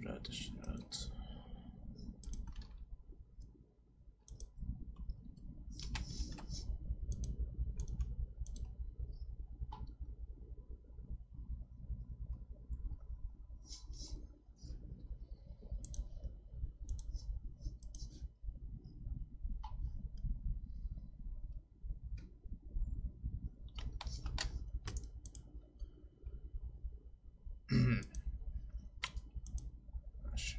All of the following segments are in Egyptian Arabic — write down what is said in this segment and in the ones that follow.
اديشنات اديشنات ماشي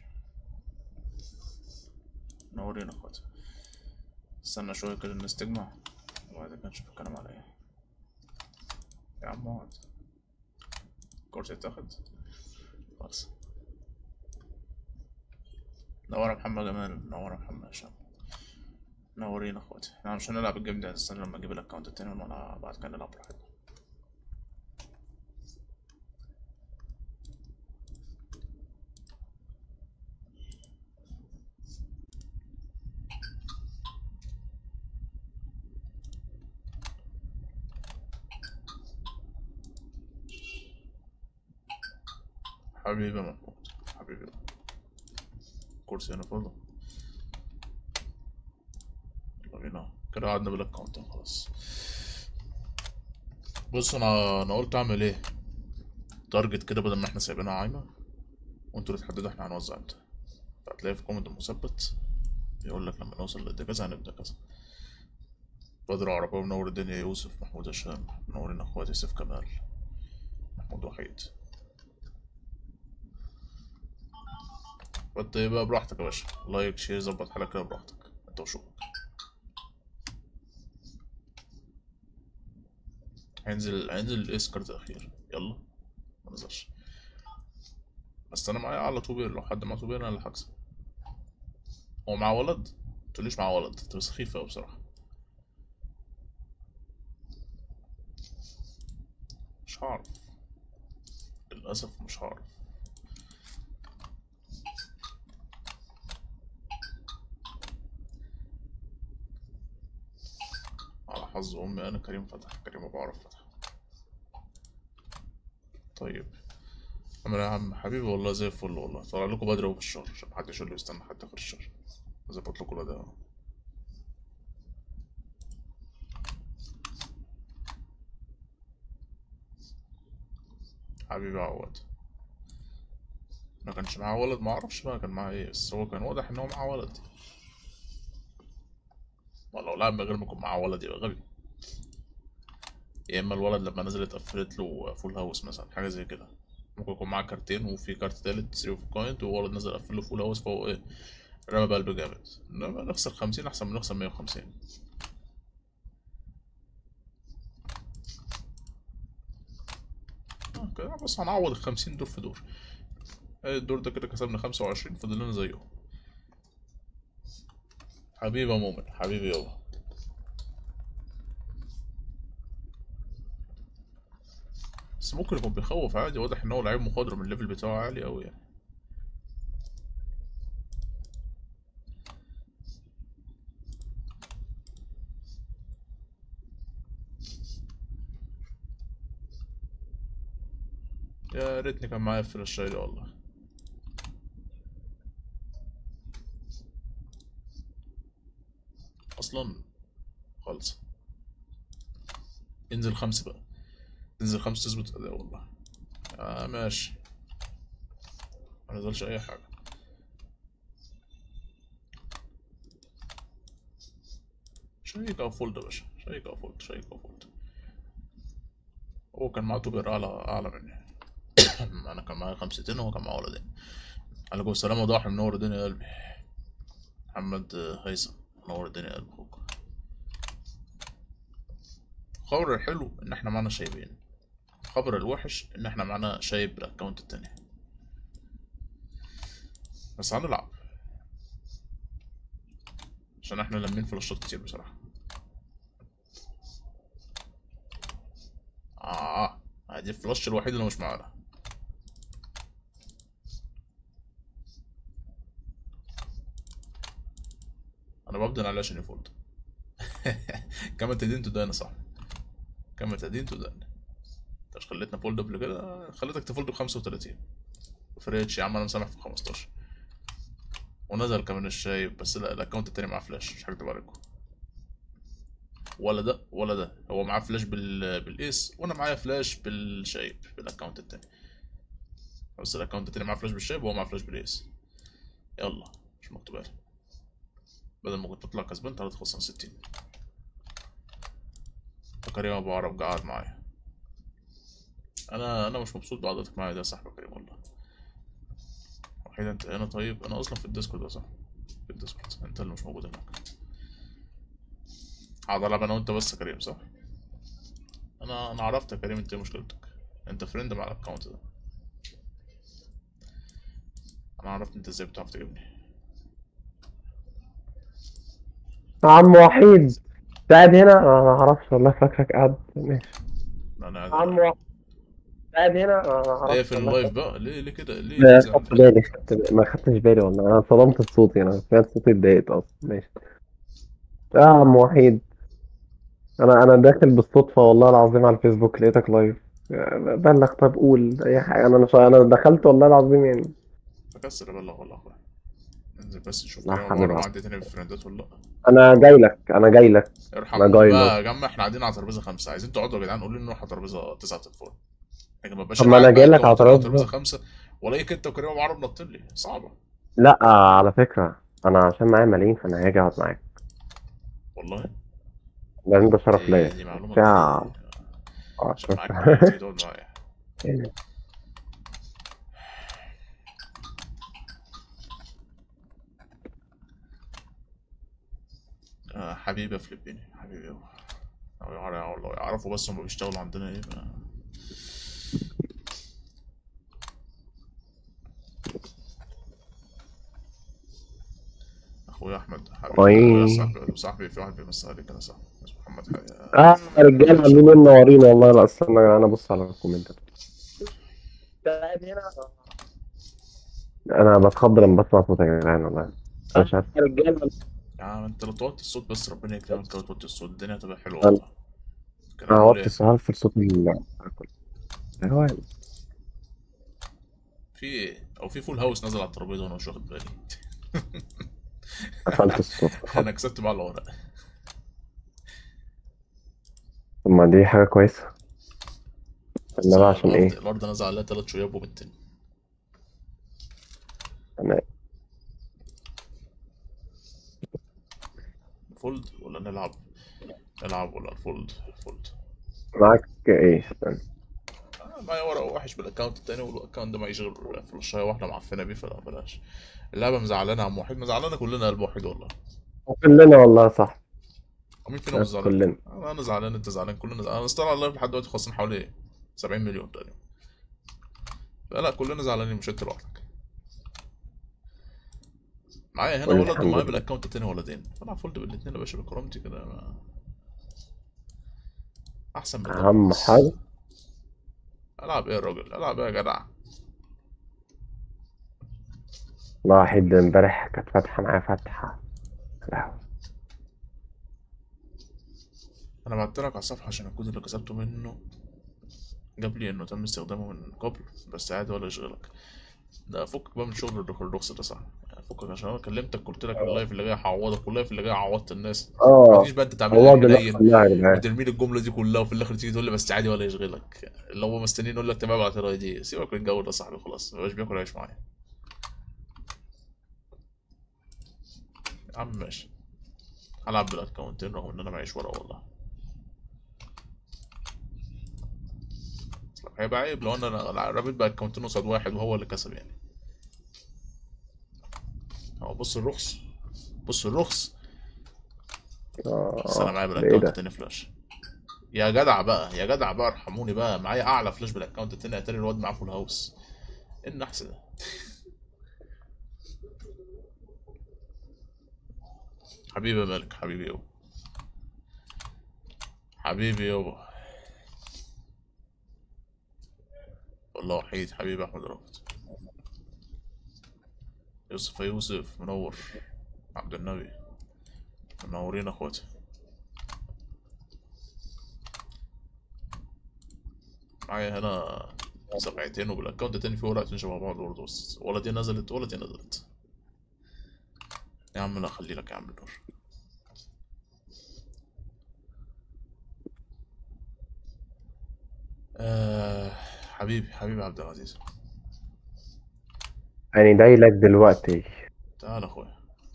نورينا اخواتي استنى شوية كده الناس تجمع وبعد كده نشوف الكلام على ايه يا عم اقعد الكرسي اتاخد خلاص نور يا محمد جمال نور يا محمد هشام نورينا اخواتي احنا مش هنلعب الجيم ده استنى لما اجيب الاكونت التاني ونلعب بعد كده نلعب براحتنا حبيبي يا محمود حبيبي كرسي هنا فاضي يلا بينا كده قعدنا بالاكونت خلاص بص انا انا قلت اعمل ايه تارجت كده بدل ما احنا سايبينها عايمه وانتوا اللي تحددوا احنا هنوزع امتى فهتلاقي في كومنت مثبت يقول لك لما نوصل لده كذا هنبدا كذا بدر عرباوي منور الدنيا يوسف محمود هشام منورين اخواتي سيف كمال محمود وحيد وانت ايه بقى براحتك يا باشا لايك شير ظبط حالك كده براحتك انت وشوفك هينزل هينزل الاسكارت الاخير يلا ما نزلش بس انا معايا على طوبير لو حد معاه طوبير انا اللي هكسب هو معاه ولد متقوليش معاه ولد انت سخيف اوي بصراحة مش هعرف للأسف مش هعرف على حظ أمي أنا كريم فتح كريم أبو عرف فتح طيب عامل إيه يا عم حبيبي والله زي الفل والله طالع لكم بدري أهو في الشهر عشان محدش يقول لي استنى لحد آخر الشهر ظبط لكم الأداء أهو حبيبي عوض ما كانش معاه ولد ما اعرفش بقى كان معاه ايه بس هو كان واضح ان هو معاه ولد والله لو لعب من غير ما يكون معاه ولد يبقى غبي يا اما الولد لما نزلت قفلت له فول هاوس مثلا حاجه زي كده ممكن يكون معاه كارتين وفي كارت تالت 3 اوف كوينت وولد نزل قفل له فول هاوس فهو ايه رمى بقلب جامد انما نخسر خمسين احسن من نخسر مية وخمسين آه، كده بس هنعوض الخمسين دور في دور ادي الدور ده كده كسبنا خمسة وعشرين فاضل لنا زيه حبيبي يا مؤمن حبيبي يابا بس ممكن يكون بيخوف عادي واضح ان هو لعيب مخضرم الليفل بتاعه عالي اوي يعني يا ريتني كان معايا الفلاش ده والله اصلا خالص انزل خمسة بقى تنزل خمسة تظبط الأداء والله آه ماشي ما نزلش أي حاجة شيك أو فولد يا باشا شيك أو فولد شيك أو فولد هو كان معاه توبر أعلى أعلى مني أنا كان معايا خمستين وهو كان معاه ولدين عليكم السلام وضاحي منور الدنيا يا قلبي محمد هيثم منور الدنيا يا قلبي أخوك الخبر الحلو ان احنا معانا شايبين الخبر الوحش ان احنا معانا شايب بالاكونت التاني بس هنلعب عشان احنا لمين فلاشات كتير بصراحة اه دي الفلاش الوحيد اللي مش معانا انا ببدأ عليه عشان يفولد كما تدين تدين يا صاحبي كما تدين تدين انت مش خليتنا فولد قبل كده خليتك تفولد بخمسة وتلاتين فريتش يا عم انا مسامح في 15 ونزل كمان الشايب بس لا الاكونت التاني معاه فلاش مش هكدب عليكم ولا ده ولا ده هو معاه فلاش بال... بالايس وانا معايا فلاش بالشايب بالاكونت التاني بس الاكونت التاني معاه فلاش بالشايب وهو معاه فلاش بالايس يلا مش مكتوب لي بدل ما كنت تطلع كسبان تعالى تخلص 60 كريم ابو عرب قاعد معايا انا انا مش مبسوط بقعدتك معايا ده يا صاحبي كريم والله وحيد انت هنا طيب انا اصلا في الديسكورد يا صاحبي في الديسكورد انت اللي مش موجود هناك هقعد العب انا وانت بس يا كريم صح انا انا عرفت يا كريم انت ايه مشكلتك انت فريند مع الاكونت ده انا عرفت انت ازاي بتعرف تجيبني عم وحيد قاعد هنا انا ما اعرفش والله فاكرك قاعد ماشي لا انا قاعد عم وحيد قاعد هنا انا ما ايه اعرفش في والله اللايف بقى ليه ليه كده ليه لا بتزعل؟ خدت بالي خدت بالي ما خدتش بالي والله انا صدمت بصوتي انا سمعت صوتي اتضايقت اصلا ماشي يا عم وحيد انا انا داخل بالصدفه والله العظيم على الفيسبوك لقيتك لايف بلغ طب قول اي حاجه انا مش انا دخلت والله العظيم يعني بكسر ابلغ والله اخويا انزل بس نشوف لا كريم حول ابو عرب ولا معدي تاني بالفريندات ولا لا انا جاي لك انا جاي لك ارحم أنا جاي بقى له. يا جماعه احنا قاعدين على ترابيزه خمسه عايزين تقعدوا يا جدعان قولوا لي نروح على ترابيزه تسعه الفور لكن ما بقاش طب ما أنا قاعد جاي بقى لك على توتر على ترابيزة. ترابيزه خمسه والاقيك انت وكريم ابو عرب نطين لي صعبه لا على فكره انا عشان معايا ملايين فانا هاجي اقعد معاك والله لان ده شرف دي, ليا دي معلومه بتاع- جديدة. آه، عشان معاك ملايين تيجي تقعد معايا آه، حبيبي يا فلبيني حبيبي أوي. أو يعرف- والله يعرفوا بس هم بيشتغلوا عندنا ايه ف- اخويا احمد حبيبي أي. أخويا صاحبي صاحبي في واحد بيمسي عليك انا صاحبي اسمه محمد حي اه رجاله عاملين ايه منورين والله لا استنى انا ابص على الكومنتات انا بتخض لما بسمع صوتك يا جدعان والله أنا مش عارف رجاله يا عم انت لو توطي الصوت بس ربنا يكرمك لو توطي الصوت الدنيا هتبقى حلوه أنا- والله كان انا هقول وطي ايه السؤال في صوت ال هو في ايه او في فول هاوس نازل على الترابيزه وانا مش واخد بالي قفلت الصوت انا كسبت مع الورق طب ما دي حاجه كويسه انما عشان الأرض- ايه الارض نازل عليها تلات شويات وبنتين أنا فولد ولا نلعب نلعب ولا الفولد فولد معاك ايه استنى آه، معايا ورق وحش بالاكونت التاني والاكونت ده معيش غير فلاشايه واحده معفنه بيه فلا بلاش اللعبه مزعلانه يا عم وحيد مزعلانه كلنا قلب وحيد والله كلنا والله صح ومين فينا مش زعلان كلنا انا انا زعلان انت زعلان كلنا زعلان انا استنى على اللايف لحد دلوقتي خاصين حوالي 70 مليون تقريبا لا لا كلنا زعلانين مش انت لوحدك معايا هنا والحمد ولد ومعايا لله. بالاكونت التاني ولدين فانا فولد بالاثنين يا باشا بكرامتي كده ما... احسن من ده اهم خالص. حاجه العب ايه يا راجل العب ايه يا جدع واحد امبارح كانت فاتحه معايا فتحه لا انا بعت لك على الصفحه عشان الكود اللي كسبته منه جاب لي انه تم استخدامه من قبل بس عادي ولا يشغلك ده فكك بقى من شغل الرخ- الرخص ده صح يعني فكك عشان انا كلمتك قلت لك اللايف اللي جاي هعوضك واللايف اللي جاي عوضت الناس ما اه تجيش بقى انت تعمل هو لي ده منين كلها يا جدعان وترمي لي الجمله دي كلها وفي الاخر تيجي تقول لي بس عادي ولا يشغلك اللي هو مستنيين يقول لك تمام ابعت الاي دي سيبك من الجو ده يا صاحبي خلاص مبقاش بياكل عيش معايا يا عم ماشي هلعب بالاكونتين رغم ان انا معيش ورقه والله أصل هيبقى عيب لو انا أنا رميت باكونتين قصاد واحد وهو اللي كسب يعني اهو بص الرخص بص الرخص بس انا اه معايا ده ايه بالاكونت ده التاني فلاش يا جدع بقى يا جدع بقى ارحموني بقى معايا اعلى فلاش بالاكونت التاني اتاري الواد معاه فول هاوس ايه النحس ده حبيبي يا مالك حبيبي يابا حبيبي يابا والله وحيد حبيبي احمد رافت يوسف يا يوسف منور عبد النبي منورين اخواتي معايا هنا سبعتين وبالاكونت التاني في ورقتين شبه بعض برضه بس ولا دي نزلت ولا دي نزلت يا عم لا خلي لك يا عم النور آه حبيبي حبيبي عبد العزيز يعني جاي لك دلوقتي تعال اخويا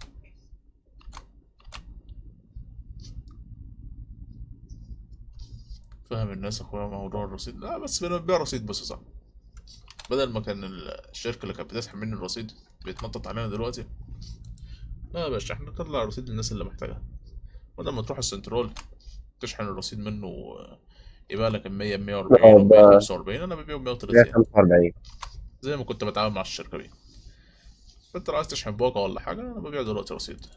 فاهم الناس اخويا موضوع الرصيد لا بس بنبيع رصيد بس صح بدل ما كان الشركة اللي كانت بتسحب مني الرصيد بيتنطط علينا دلوقتي لا يا باشا احنا نطلع رصيد للناس اللي محتاجها بدل ما تروح السنترول تشحن الرصيد منه آه، يبقى لك 100 140 اه، و ده- 145 انا ببيعه 130 145 زي ما كنت بتعامل مع الشركة دي فانت لو عايز تشحن باقة ولا حاجة انا ببيع دلوقتي رصيد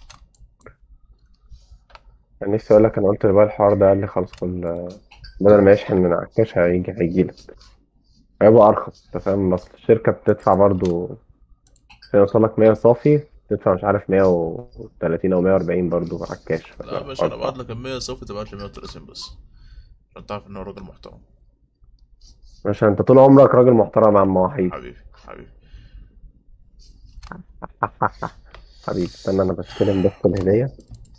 كان نفسي اقول لك انا قلت بقى الحوار ده قال لي خلاص كل بدل ما يشحن من على الكاش هيجي هيجيلك هيبقى ارخص انت فاهم اصل الشركه بتدفع برضو عشان يوصل لك 100 صافي تدفع مش عارف 130 او 140 برضو على الكاش لا يا باشا انا بعت لك 100 سوف تبعت لي 130 بس عشان تعرف ان هو راجل محترم عشان انت طول عمرك راجل محترم يا عم وحيد حبيبي حبيبي حبيبي استنى انا بستلم بس الهديه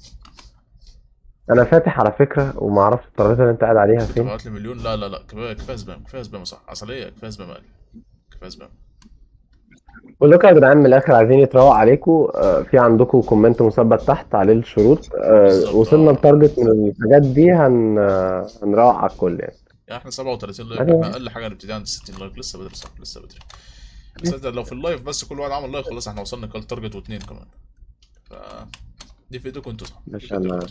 انا فاتح على فكره وما اعرفش الترابيزه اللي انت قاعد عليها فين تبعت لي مليون لا لا لا كفايه كفايه سبام كفايه سبام صح عسلية كفايه سبام قال كفايه سبام بقول لكم يا جدعان من الاخر عايزين يتروق عليكم آه، في عندكم كومنت مثبت تحت عليه الشروط آه، بالظبط، وصلنا آه. لتارجت من الحاجات دي هن آه، هنروق على الكل يعني يعني احنا 37 لايك أيوة. احنا اقل حاجه نبتدي عند 60 لايك لسه بدري صح لسه بدري بس انت لو في اللايف بس كل واحد عمل لايك خلاص احنا وصلنا كل تارجت واثنين كمان ف دي في ايديكم انتوا صح دي ماشي، في ايديكم أنا- انتوا.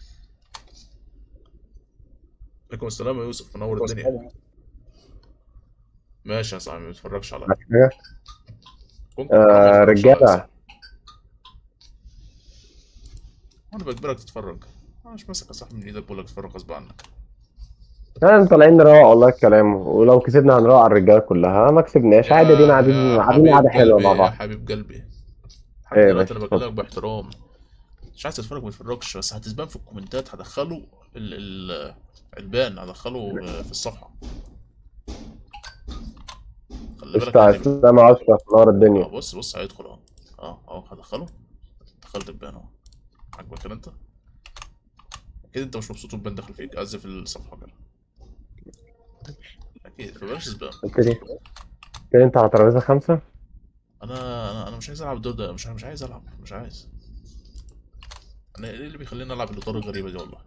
عليكم السلام يا يوسف منور الدنيا ماشي يا صاحبي ما بتتفرجش عليا عارف حاجة؟ ممكن آه، ما تتفرجش عليا رجالة صح. انا بجبرك تتفرج انا مش ماسك يا صاحبي من ايدك بقول لك تتفرج غصب عنك احنا طالعين نروق والله الكلام ولو كسبنا هنروق على الرجاله كلها ما كسبناش عادي دينا قاعدين يا قاعدين حبيب قاعده حلوه قلبي، مع يا بعض حبيب قلبي ايه حبيبي يا دلوقتي انا باشا، بكلمك باحترام مش عايز تتفرج ما تتفرجش بس هتسبان في الكومنتات هدخله ال ال البان هدخله في الصفحة خلي بالك قشطة يعني اسلام اشرف نور اه الدنيا بص بص هيدخل اهو اه اهو هدخله دخلت البان اهو عاجبك كده انت اكيد انت مش مبسوط بالبان داخل فيك عز في الصفحة كده اكيد فبلاش سبام قلت لي قلت لي انت على ترابيزه خمسه انا انا انا مش عايز العب الدور ده مش مش عايز العب مش عايز انا ايه اللي بيخليني العب الادوار الغريبه دي والله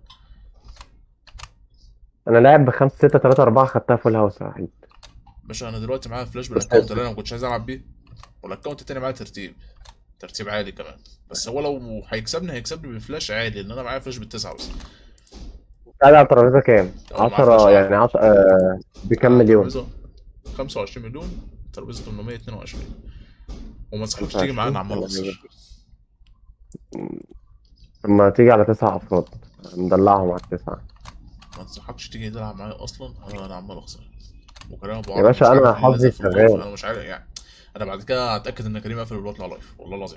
انا لاعب بخمسة ستة تلاتة أربعة خدتها فول هاوس يا وحيد باشا انا دلوقتي معايا فلاش بالاكونت اللي انا ما كنتش عايز العب بيه والاكونت التاني معايا ترتيب ترتيب عالي كمان بس هو لو هيكسبني هيكسبني بفلاش عالي لان انا معايا فلاش بالتسعه بس قاعد على ترابيزه كام؟ اه، معايا عشرة فلاش يعني عشرة آه بكام مليون؟ ترابيزه 25 مليون ترابيزه 822 وما تسحبش تيجي معانا عمال اخسر لما تيجي على تسع أفراد ندلعهم على التسعة ما تسحبش تيجي تلعب معايا اصلا انا انا عمال اخسر وكريم ابو يا عرب باشا مش أنا عارف ليه حظي نازل في اللايف، شغال. انا مش عارف يعني انا بعد كده هتاكد ان كريم قفل ويطلع لايف والله العظيم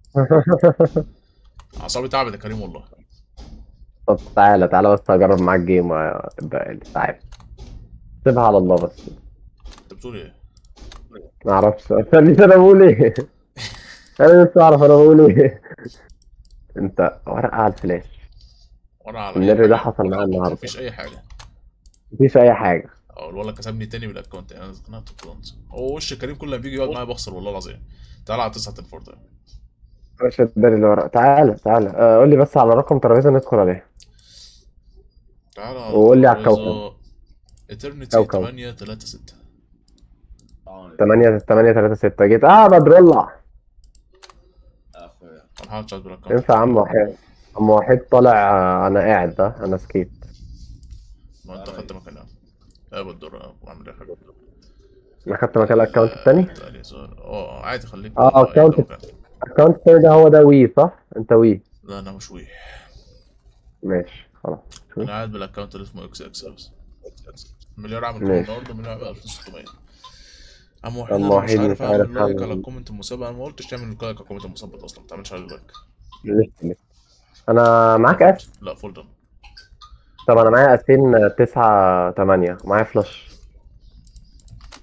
اعصابي تعبت يا كريم والله طب تعالى تعالى بس أجرب معاك جيم يا إبراهيم تعالى سيبها على الله بس انت بتقول ايه؟ ما أعرفش استني أنا بقول إيه أنا لسه أعرف أنا بقول إيه أنت ورقة على الفلاش وانا على النبي أي ده حاجة. حصل معايا النهاردة مفيش اي حاجه مفيش أي حاجة اه الولد كسبني تاني بالاكونت يعني انا قنعت الكونت هو وش كريم كل ما بيجي يقعد معايا بخسر والله العظيم تعالى على 9 الفورت مش الداري اللي ورا تعالى تعالى آه، قول لي بس على رقم ترابيزة ندخل عليه تعالى وقول لي على الكوكب. اترنتي كوكب. 8 3 6 تمانية تمانية تلاتة ستة جيت اه بدر الله اخويا انا هحاول اشتغل بالاكونت ينفع يا عم وحيد عم وحيد طالع آه، انا قاعد ده انا سكيت ما انت خدت مكاني اه بالدور واعمل ايه يا حبيبي انا خدت مكان الاكونت التاني تعالى يسار. اه عادي خليك اه، والله، account. أي مكان. الاكونت التاني ده هو ده وي صح انت وي لا انا مش وي ماشي خلاص انا قاعد بالاكونت اللي اسمه اكس اكس بس مليار عامل كام ماشي. النهارده مليار عامل 1600 عم واحد عم انا مش واحد عارف مش عارف اعمل لايك أعمل- على الكومنت المسابقه انا ما قلتش تعمل لايك على الكومنت المثبت اصلا ما تعملش عليه لايك لسه لسه انا معاك اس لا فول دون طب انا معايا اسين تسعة تمانية ومعايا فلاش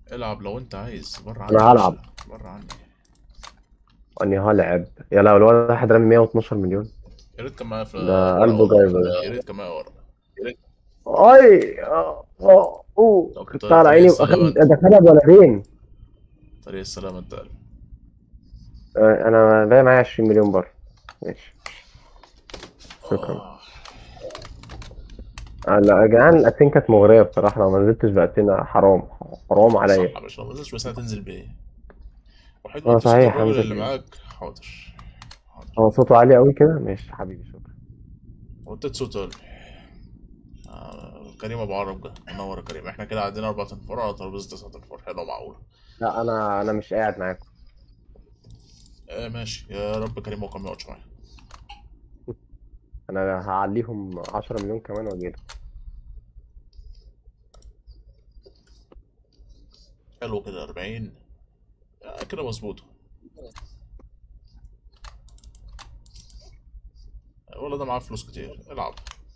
العب لو انت عايز بره عني أنا يا هلعب. باشا، بره عني اني هلعب يا لو الولد واحد رامي 112 مليون يا ريت كان معايا في ده ورقة قلبه والله. جايبه ده. يا ريت كان معايا ورقة اي اه اه اوه طب كنت طيب، على عيني طريق السلامة. وأخد- دخلها بولدين طريق السلامة انت قال آه، انا باقي معايا 20 مليون بره ماشي شكرا آه. آه، لا يا جدعان الاتين كانت مغريه بصراحه لو ما نزلتش باتين حرام حرام عليا صح يا باشا لو ما نزلتش بس هتنزل بايه وحيد اه وانت صوت صحيح، الراجل هنزل اللي بإيه؟ معاك حاضر حاضر هو صوته عالي قوي كده ماشي حبيبي شكرا وطيت صوت قلبي آه، كريم ابو عرب ده منور يا كريم احنا كده عندنا اربع تنفار على ترابيزه تسعة تنفار حلوه معقوله لا انا انا مش قاعد معاكم آه ماشي يا رب كريم هو كان ما يقعدش معايا انا هعليهم 10 مليون كمان واجيلك حلو كده 40 آه كده مظبوطه ولا ده معاه فلوس كتير العب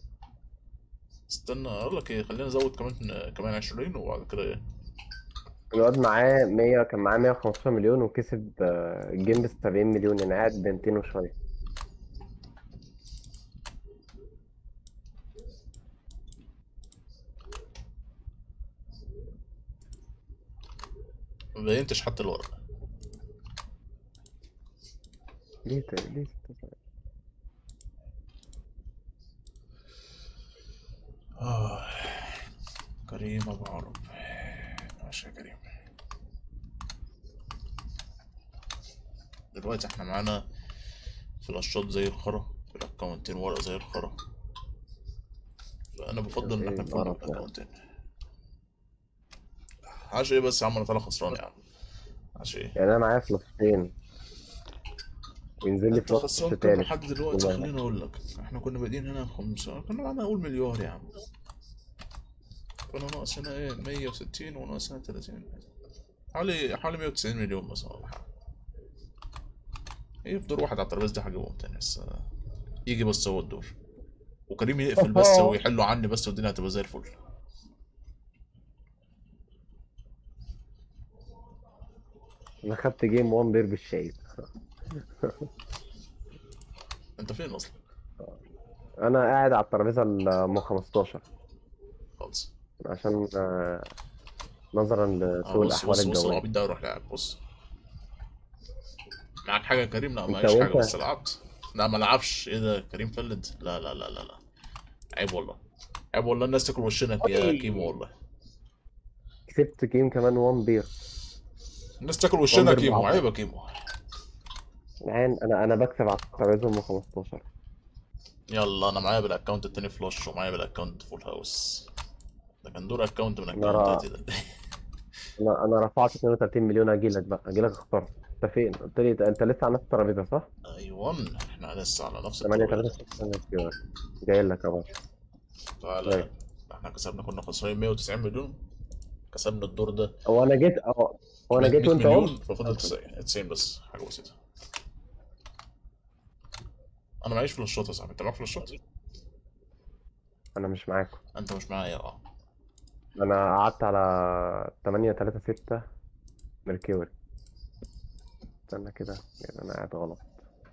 استنى اقول لك ايه خلينا نزود كمان كمان 20 وبعد كده ايه الواد معاه 100 كان معاه 115 مليون وكسب آه، الجيم ب 70 مليون يعني قاعد ب 200 وشويه ما بينتش حتى الورق ليه ت- ليه ت- آه. كريم ابو عرب ماشي يا كريم دلوقتي احنا معانا فلاشات زي الخرا في الاكونتين ورق زي الخرا فانا بفضل ان ايه احنا نكون القرف ده؟ الاكونتين عاش ايه بس يا عم انا طالع خسران يا عم عاش ايه يعني انا معايا فلوسين وينزل لي انت فلوس خسران كام تالت لحد دلوقتي والله. خليني اقول لك احنا كنا بادئين هنا خمسة كنا معانا اقول مليار يا عم كنا ناقص هنا ايه 160 وناقص هنا 30 حوالي حوالي 190 مليون مثلا ولا حاجة ايه في دور واحد على الترابيزة دي هجيبهم تاني بس آه، يجي بس هو الدور وكريم يقفل بس ويحلوا عني بس والدنيا هتبقى زي الفل انا خدت جيم 1 بير بالشاي انت فين اصلا انا قاعد على الترابيزه ال 15 خالص عشان آه، نظرا اه لسوء بص الاحوال بص بص الجويه العبيط ده يروح لاعب بص معاك حاجة يا كريم لا انت معيش حاجة وانت- بس لعبت لا ما لعبش ايه ده كريم فلد لا لا لا لا لا عيب والله عيب والله الناس تاكل وشنا يا كيمو والله كسبت جيم كمان 1 بير الناس تاكل وشنا وندر كيمو بعض. عيب يا كيمو العين انا انا بكسب على الترابيزه ام 15 يلا انا معايا بالاكونت التاني فلاش ومعايا بالاكونت فول هاوس ده كان دور اكونت من أنا را- اكونتاتي ده انا انا رفعت 32 مليون اجيلك بقى اجيلك اختار انت فين قلت لي انت لسه على نفس الترابيزه صح ايوه احنا لسه على نفس 8 الترابيزة 3 جاي لك يا باشا تعالى طيب. احنا كسبنا كنا خسرانين 190 مليون كسبنا الدور ده هو انا جيت اه هو انا جيت 100 وانت مليون قمت ففضل 90 90 بس حاجه بسيطه انا معيش فلاشات يا صاحبي انت معاك فلاشات انا مش معاكم انت مش معايا اه انا قعدت على 8 3 6 ميركوري استنى كده يعني انا قاعد غلط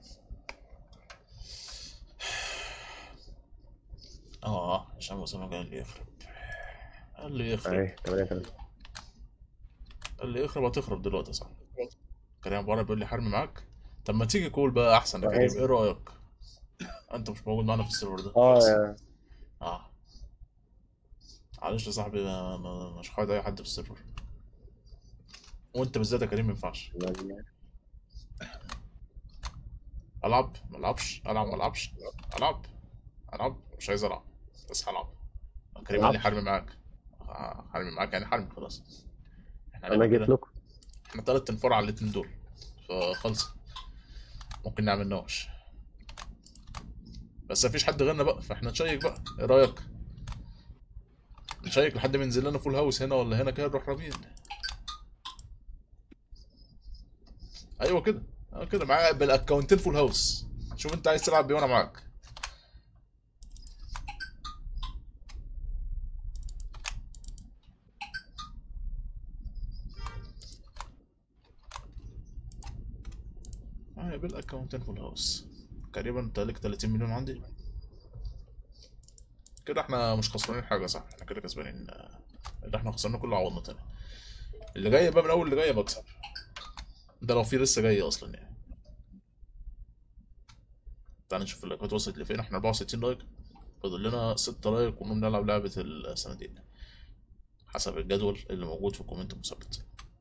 اه عشان اسامه قال لي يخرب قال لي يخرب اهي 8 3 قال لي يخرب هتخرب دلوقتي يا صاحبي كريم ابو عرب بيقول لي حرمي معاك طب ما تيجي كول بقى احسن يا كريم ايه رايك انت مش موجود معانا في السيرفر ده اه بس. يا- اه معلش يا صاحبي ما- ما- مش هقعد اي حد في السيرفر وانت بالذات يا كريم ما ينفعش العب ما العبش العب ما العبش العب العب مش عايز العب بس هلعب كريم قال لي العبش. حرمي معاك آه، حرمي معاك يعني حرمي خلاص احنا انا هنعمل جيت كده. لكم احنا تلات تنفار على الاتنين دول فخلص ممكن نعمل نوش بس مفيش حد غيرنا بقى فاحنا نشيك بقى ايه رايك نشيك لحد ما ينزل لنا فول هاوس هنا ولا هنا كده نروح رامين ايوه كده اه كده معايا بالاكونتين فول هاوس شوف انت عايز تلعب بيه وانا معاك 200 فول هاوس تقريبا انت لك 30 مليون عندي كده احنا مش خسرانين حاجة صح احنا كده كسبانين آه، اللي احنا خسرناه كله عوضنا تاني اللي جاي بقى من اول اللي جاي بكسب ده لو في لسه جاي اصلا يعني تعال نشوف اللايكات وصلت لفين احنا 64 لايك فاضل لنا 6 لايك ونقوم نلعب لعبة الصناديق حسب الجدول اللي موجود في الكومنت المثبت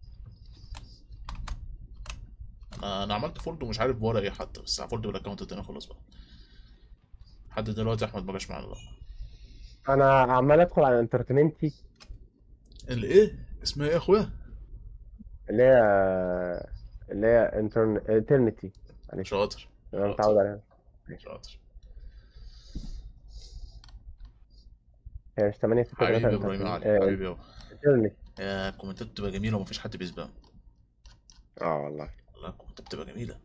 انا انا عملت فولد ومش عارف بورا ايه حتى بس هفولد بالاكونت التاني خلاص بقى لحد دلوقتي احمد ما جاش معانا بقى انا عمال ادخل على انترتينمنتي اللي ايه اسمها ايه يا اخويا اللي هي اللي هي انترن ايترنتي معلش شاطر انا متعود عليها شاطر هي مش 8 6 حبيبي 3 ابراهيم علي حبيبي يابا ايترنتي يا الكومنتات بتبقى جميله ومفيش حد بيسبقها اه والله والله الكومنتات بتبقى جميله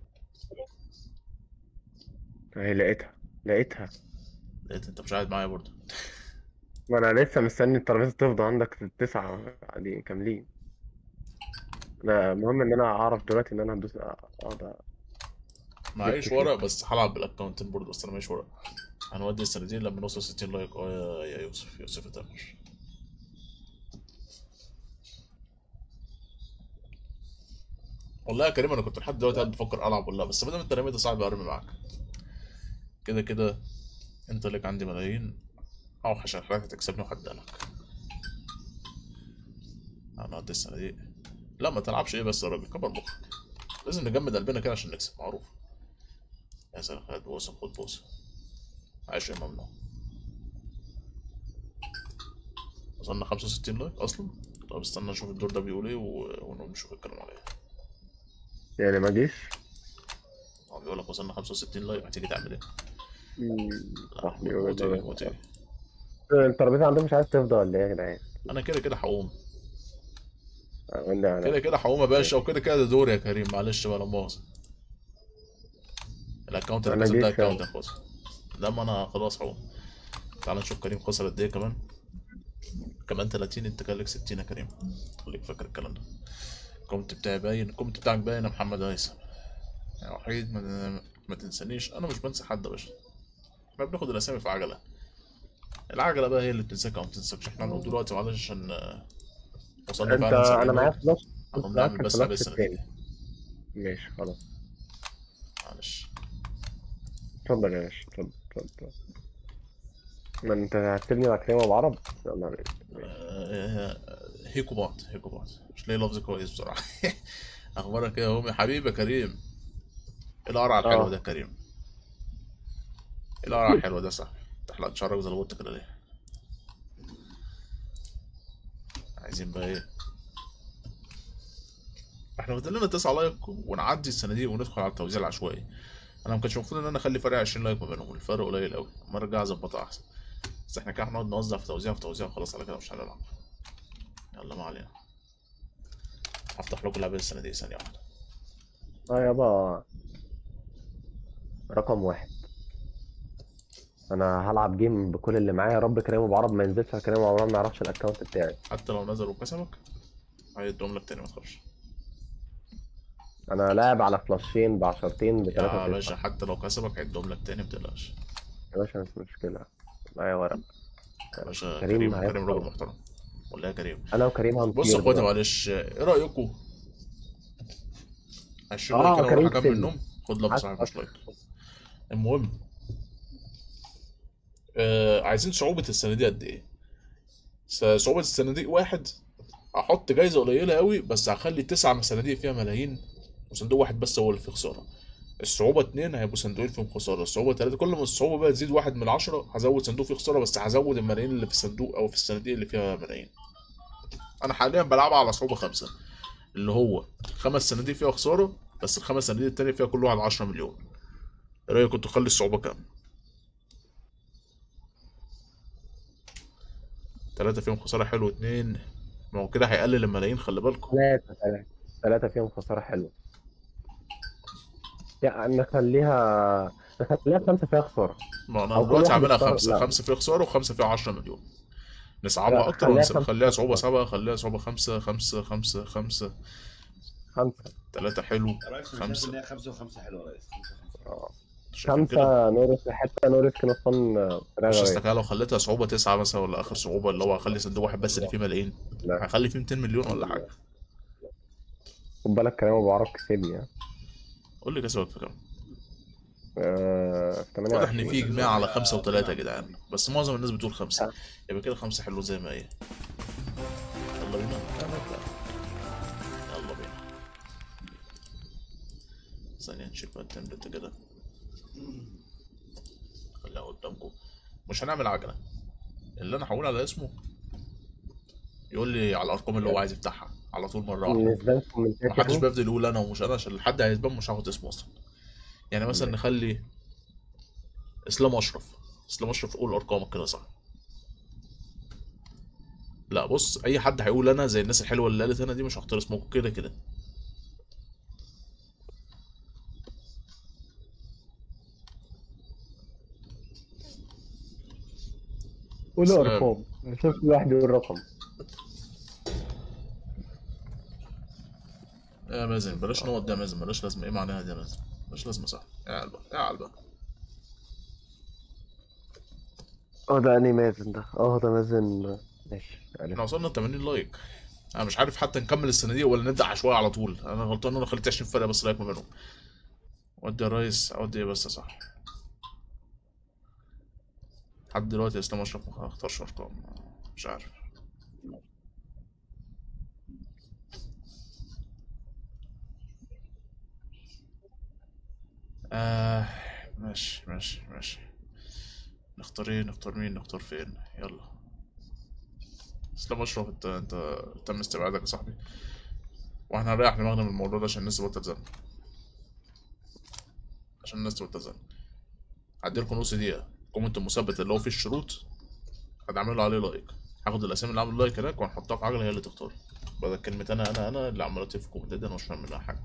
هي لقيتها لقيتها لقيت انت مش قاعد معايا برضه ما انا لسه مستني الترابيزه تفضى عندك التسعة قاعدين كاملين لا المهم ان انا اعرف دلوقتي ان انا هدوس اقعد معيش جبت ورق بس هلعب بالاكونت برضه بس انا معيش ورق هنودي السنتين لما نوصل 60 لايك اه يا يا يوسف يوسف تامر والله يا كريم انا كنت لحد دلوقتي قاعد بفكر العب ولا لا بس ما دام انت رميت صعب ارمي معاك كده كده انت لك عندي ملايين اوحش الحاجات هتكسبني وهدالك انا قد السنه دي لا ما تلعبش ايه بس يا راجل كبر مخك لازم نجمد قلبنا كده عشان نكسب معروف يا سلام خد بوسه خد بوسه عايش يا ممنوع وصلنا 65 لايك اصلا طب استنى نشوف الدور ده بيقول ايه و- ونقوم نشوف الكلام على ايه يعني ما جيش هو بيقول لك وصلنا 65 لايك هتيجي تعمل ايه؟ لا صح بيقول وتيجي ده. وتيجي الترابيزه عندكم مش عايز تفضى ولا ايه يا جدعان؟ انا كده كده هقوم قول لي على كده كده هقوم يا باشا وكده كده ده دوري يا كريم معلش بقى لا مؤاخذة الاكونت اللي أنا كسب ده جيت فعلا. اكونت يا خلاص لما انا خلاص هقوم تعال نشوف كريم خسر قد ايه كمان كمان 30 انت كان لك 60 يا كريم خليك فاكر الكلام ده الكومنت بتاعي باين الكومنت بتاعك باين يا محمد هيثم يا وحيد ما, ما تنسانيش انا مش بنسى حد يا باشا احنا بناخد الاسامي في عجله العجله بقى هي اللي بتنساك او ما بتنساكش احنا هنقول دلوقتي معلش عشان آه، وصلنا انت فعلا 70 انا معايا لايك. فلوس هنقوم معاك نعمل بس الفلوس لعبة السنة التاني. دي ماشي خلاص معلش اتفضل يا باشا اتفضل اتفضل ما انت هتسيبني مع كريم ابو عرب يلا بينا. آه، هيكو بعض هيكو بعض مش لاقي لفظ كويس بصراحة أخبارك إيه يا هومي حبيبي يا كريم إيه القرعة الحلوة آه. ده يا كريم إيه القرعة الحلوة ده صح تحلق شعرك زي البط كده ليه عايزين بقى إيه إحنا فاضل لنا 9 لايك ونعدي الصناديق وندخل على التوزيع العشوائي أنا ما كانش المفروض إن أنا أخلي فرق 20 لايك ما بينهم الفرق قليل أوي أما أرجع أظبطها أحسن بس إحنا كده هنقعد نوزع في توزيع في توزيع وخلاص على كده مش هنلعب يلا ما علينا هفتح لكم لعبة الصناديق ثانية واحدة اه يابا رقم واحد انا هلعب جيم بكل اللي معايا يا رب كريم ابو عرب ما ينزلش على كريم ابو عرب ما يعرفش الاكونت بتاعي حتى لو نزل وكسبك هيدوم لك تاني ما تخافش انا لاعب على فلاشين بعشرتين يا بثلاثة باشا حتى لو كسبك هيدوم لك تاني متقلقش يا باشا مش مشكلة معايا ورق يا باشا كريم كريم هيخسر. كريم راجل محترم ولا يا كريم انا وكريم هنطير بص يا اخواتي دلوقتي. معلش ايه رأيكم 20 آه، لايك كده كريم واروح اكمل كسبني. النوم خد لك حتى- صاحب مش لايك المهم آه عايزين صعوبة الصناديق قد ايه؟ س- صعوبة الصناديق واحد هحط جايزة قليلة قوي بس هخلي تسع صناديق فيها ملايين وصندوق واحد بس هو اللي فيه خسارة الصعوبة اتنين هيبقوا صندوقين فيهم خسارة الصعوبة تلاتة كل ما الصعوبة بقى تزيد واحد من عشرة هزود صندوق فيه خسارة بس هزود الملايين اللي في الصندوق أو في الصناديق اللي فيها ملايين أنا حاليا بلعبها على صعوبة خمسة اللي هو خمس صناديق فيها خسارة بس الخمس صناديق التانية فيها كل واحد عشرة مليون ايه رأيك كنت تخلي الصعوبة كام؟ تلاتة فيهم خسارة حلو اتنين ما هو كده هيقلل الملايين خلي بالكم ثلاثة ثلاثة ثلاثة فيهم خسارة حلوة يعني نخليها نخليها خمسة فيها خسارة ما انا أو كل دلوقتي واحد عاملها يختار- خمسة لا. خمسة فيها خسارة وخمسة فيها عشرة مليون نصعبها لا، أكتر ولا خليها نس- خمسة نخليها صعوبة خمسة. سبعة خليها صعوبة خمسة خمسة خمسة خمسة خمسة تلاتة حلو يا ريس انا شايف خمسة. ان هي خمسة وخمسة حلوة يا ريس خمسة وخمسة شايفين كده خمسة نورس حتى نورس كان اصلا مش رغوية استكاله لو خليتها صعوبة تسعة مثلا ولا آخر صعوبة اللي هو هخلي صندوق واحد بس اللي فيه ملايين لا هخلي فيه 200 مليون ولا حاجة خد بالك كريم ابو عرب كسبني يعني قول لي كسبك في كام آه، في واضح ان 28 في اجماع على خمسة وثلاثة يا جدعان بس معظم الناس بتقول خمسة يبقى كده خمسة حلو زي ما هي يلا بينا يلا بينا ثانية نشوف بقى التمرين كده خليها قدامكم مش هنعمل عجلة اللي انا هقول على اسمه يقول لي على الارقام اللي هو عايز يفتحها على طول مرة واحدة بالنسبة لي كومنتات محدش يعني بيفضل يقول انا ومش انا عشان حد هيسبان مش هاخد اسمه اصلا يعني مثلا نخلي اسلام اشرف اسلام اشرف قول ارقامك كده صح لا بص اي حد هيقول انا زي الناس الحلوه اللي قالت انا دي مش هختار اسمكم كده كده قولوا سلام. ارقام شوف كل واحد يقول رقم يا مازن بلاش نقعد ده يا مازن بلاش لازمه ايه معناها دي يا مازن بلاش لازمه صح يا قلبه يا قلبه اه ده انهي مازن ده اه ده مازن ماشي عرفت. احنا وصلنا 80 لايك انا مش عارف حتى نكمل الصناديق ولا نبدا عشوائي على طول انا غلطان ان انا خليت 20 فرقه بس لايك ما بينهم ودي يا ريس اودي ايه بس يا صح لحد دلوقتي اسلام اشرف ما اختارش ارقام مش عارف آه ماشي ماشي ماشي نختار ايه نختار مين نختار فين يلا اسلام اشرف انت انت تم استبعادك يا صاحبي واحنا هنريح دماغنا من الموضوع ده عشان الناس تبطل تزن عشان الناس تبطل تزن هديلكم نص دقيقة كومنت مثبت اللي هو فيه الشروط هتعملوا عليه لايك هاخد الاسامي اللي عامل لايك هناك وهنحطها في عجلة هي اللي تختار بدل كلمة انا انا انا اللي عمالة في الكومنتات دي انا مش فاهم منها حاجة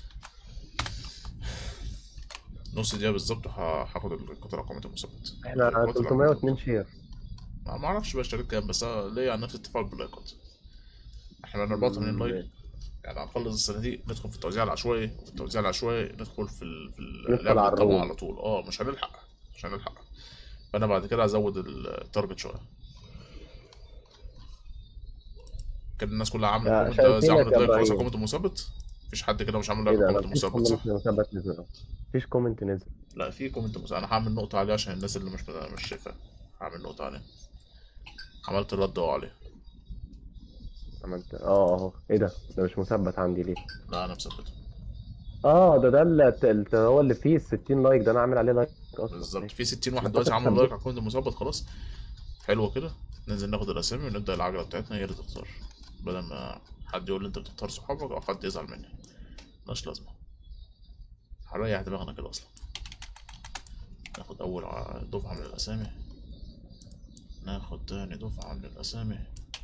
نص دقيقة بالظبط وه- هاخد القطع الكومنت المثبت احنا القطع 302 شير ما ما اعرفش بقى اشتريت كام بس انا ليا عن نفس التفاعل باللايكات احنا بقى 84 لايك يعني هنخلص الصناديق ندخل في التوزيع العشوائي وفي التوزيع العشوائي ندخل في ال... في ندخل اللعبة على الطبعا الروم. على طول اه مش هنلحق مش هنلحق فانا بعد كده هزود التارجت شويه كده الناس كلها عامله يا كومنت شايفينك زي يا عملت لايك خلاص إبراهيم. الكومنت مثبت مفيش حد كده مش عامل ايه لايك ده لا الكومنت مفيش مثبت صح كومنت مثبت نزل مفيش كومنت نزل لا في كومنت مثبت انا هعمل نقطه عليه عشان الناس اللي مش مش شايفاه هعمل نقطه عليه عملت الرد اهو عليه عملت اه اهو ايه ده ده مش مثبت عندي ليه لا انا مثبته اه ده ده اللي اللي هو اللي فيه ال 60 لايك ده انا عامل عليه لايك اصلا بالظبط ماشي. في 60 واحد بس دلوقتي أنت عملوا لايك مثبت. على الكومنت المثبت خلاص حلو كده ننزل ناخد الاسامي ونبدا العجله بتاعتنا هي اللي تختار بدل ما حد يقول لي انت بتختار صحابك او حد يزعل مني ملهاش لازمه هريح دماغنا كده اصلا ناخد اول ع- دفعه من الاسامي ناخد تاني دفعه من الاسامي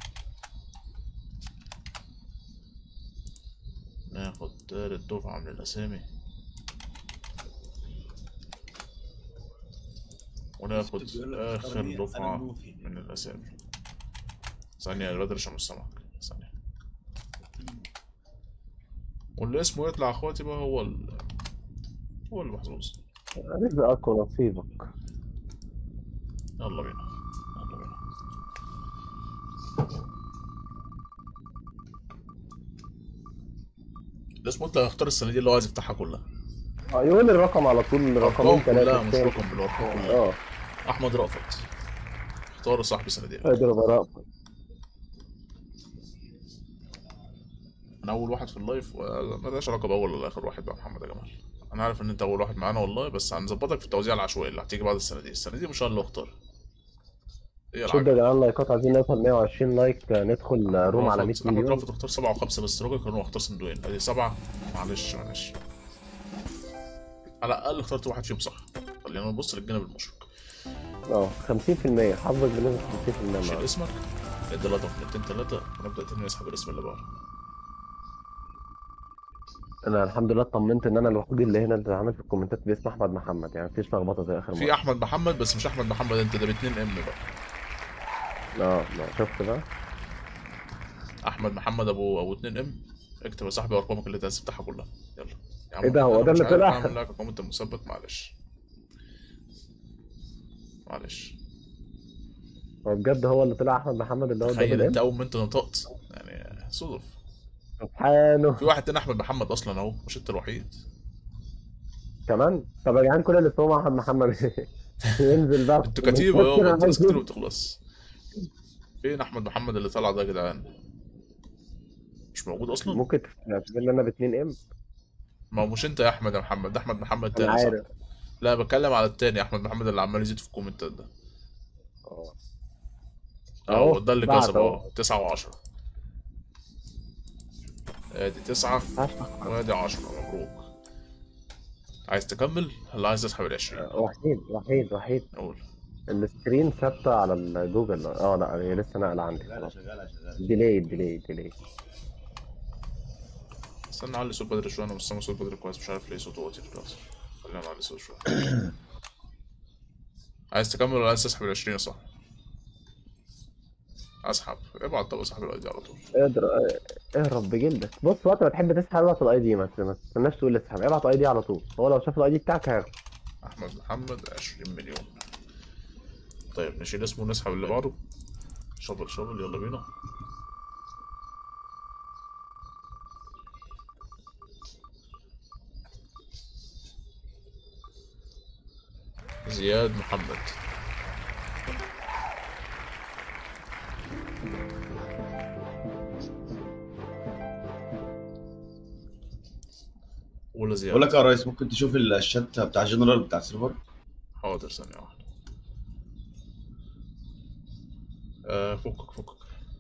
ناخد تالت دفعه من الاسامي وناخد اخر دفعه من الاسامي ثانية يا بدر عشان مش سامعك ثانية واللي اسمه يطلع اخواتي بقى هو ال... هو المحظوظ رزقك ونصيبك يلا بينا يلا بينا اللي اسمه يطلع يختار الصناديق اللي هو عايز يفتحها كلها اه يقول الرقم على طول رقمين ارقام كلها ثلاثة مش رقم بالارقام كلها اه احمد رأفت اختار صاحبي صناديق قادر براء انا اول واحد في اللايف مالهاش علاقه باول ولا اخر واحد بقى محمد يا جمال انا عارف ان انت اول واحد معانا والله بس هنظبطك في التوزيع العشوائي اللي هتيجي بعد الصناديق الصناديق مش انا اللي اختار هي شد يا العجله جدعان لايكات عايزين نوصل 120 لايك آه، ندخل آه، روم على 100 احمد مليون رافض اختار سبعة وخمسة بس راجل كان هو اختار صندوقين ادي سبعة معلش معلش على الاقل اخترت واحد فيهم صح خلينا نبص للجانب المشرق اه 50% حظك بنسبة 50% شيل معاك. اسمك ادي لقطة في اتنين تلاتة ونبدأ تاني نسحب الاسم اللي بعده انا الحمد لله اطمنت ان انا الوحيد اللي هنا اللي عامل في الكومنتات باسم احمد محمد يعني مفيش لخبطه زي اخر في مره احمد محمد بس مش احمد محمد انت ده باتنين ام بقى اه لا شفت بقى احمد محمد ابو ابو اتنين ام اكتب يا صاحبي ارقامك اللي انت عايز تفتحها كلها يلا يا عم إيه ده، هو أنا ده مش اللي عارف طلع؟ اعمل لك كومنت مثبت معلش معلش هو بجد هو اللي طلع احمد محمد اللي هو تخيل الدبل انت ام اول ما انت نطقت يعني صدف سبحانه في واحد تاني احمد محمد اصلا اهو مش انت الوحيد كمان طب يا جدعان كل اللي اسمهم احمد محمد ينزل بقى انتوا كتيبه كتير اهو انتوا ناس كتير وتخلص فين احمد محمد اللي طلع ده يا جدعان مش موجود اصلا ممكن تعتبر ان انا ب 2 ام ما هو مش انت يا احمد يا محمد ده احمد محمد انا تاني صح عارف لا بتكلم على التاني احمد محمد اللي عمال يزيد في الكومنتات ده اه اهو ده اللي بعت كسب اهو. اهو 9 و10 ادي 9 هفتح وادي 10 مبروك عايز تكمل ولا عايز تسحب ال 20 وحيد وحيد وحيد قول السكرين ثابته على الجوجل اه لا هي لسه ناقله عندي شغاله خلاص شغاله شغاله ديلي ديلي ديلي استنى اعلي صوت بدري شويه انا مش سامع صوت بدري كويس مش عارف ليه صوته واطي دلوقتي خلينا نعلي صوت شويه عايز تكمل ولا عايز تسحب ال 20 يا صاحبي اسحب ابعت طب اسحب الاي دي على طول اقدر اهرب بجلدك بص وقت ما تحب تسحب ابعت الاي دي ما ما تستناش تقول اسحب ابعت الاي دي على طول هو لو شاف الاي دي بتاعك هياخده احمد محمد 20 مليون طيب نشيل اسمه ونسحب اللي بعده شغل شغل يلا بينا زياد محمد ولا زياد بقول لك يا ريس ممكن تشوف الشات بتاع جنرال بتاع السيرفر حاضر ثانية واحدة آه فكك فكك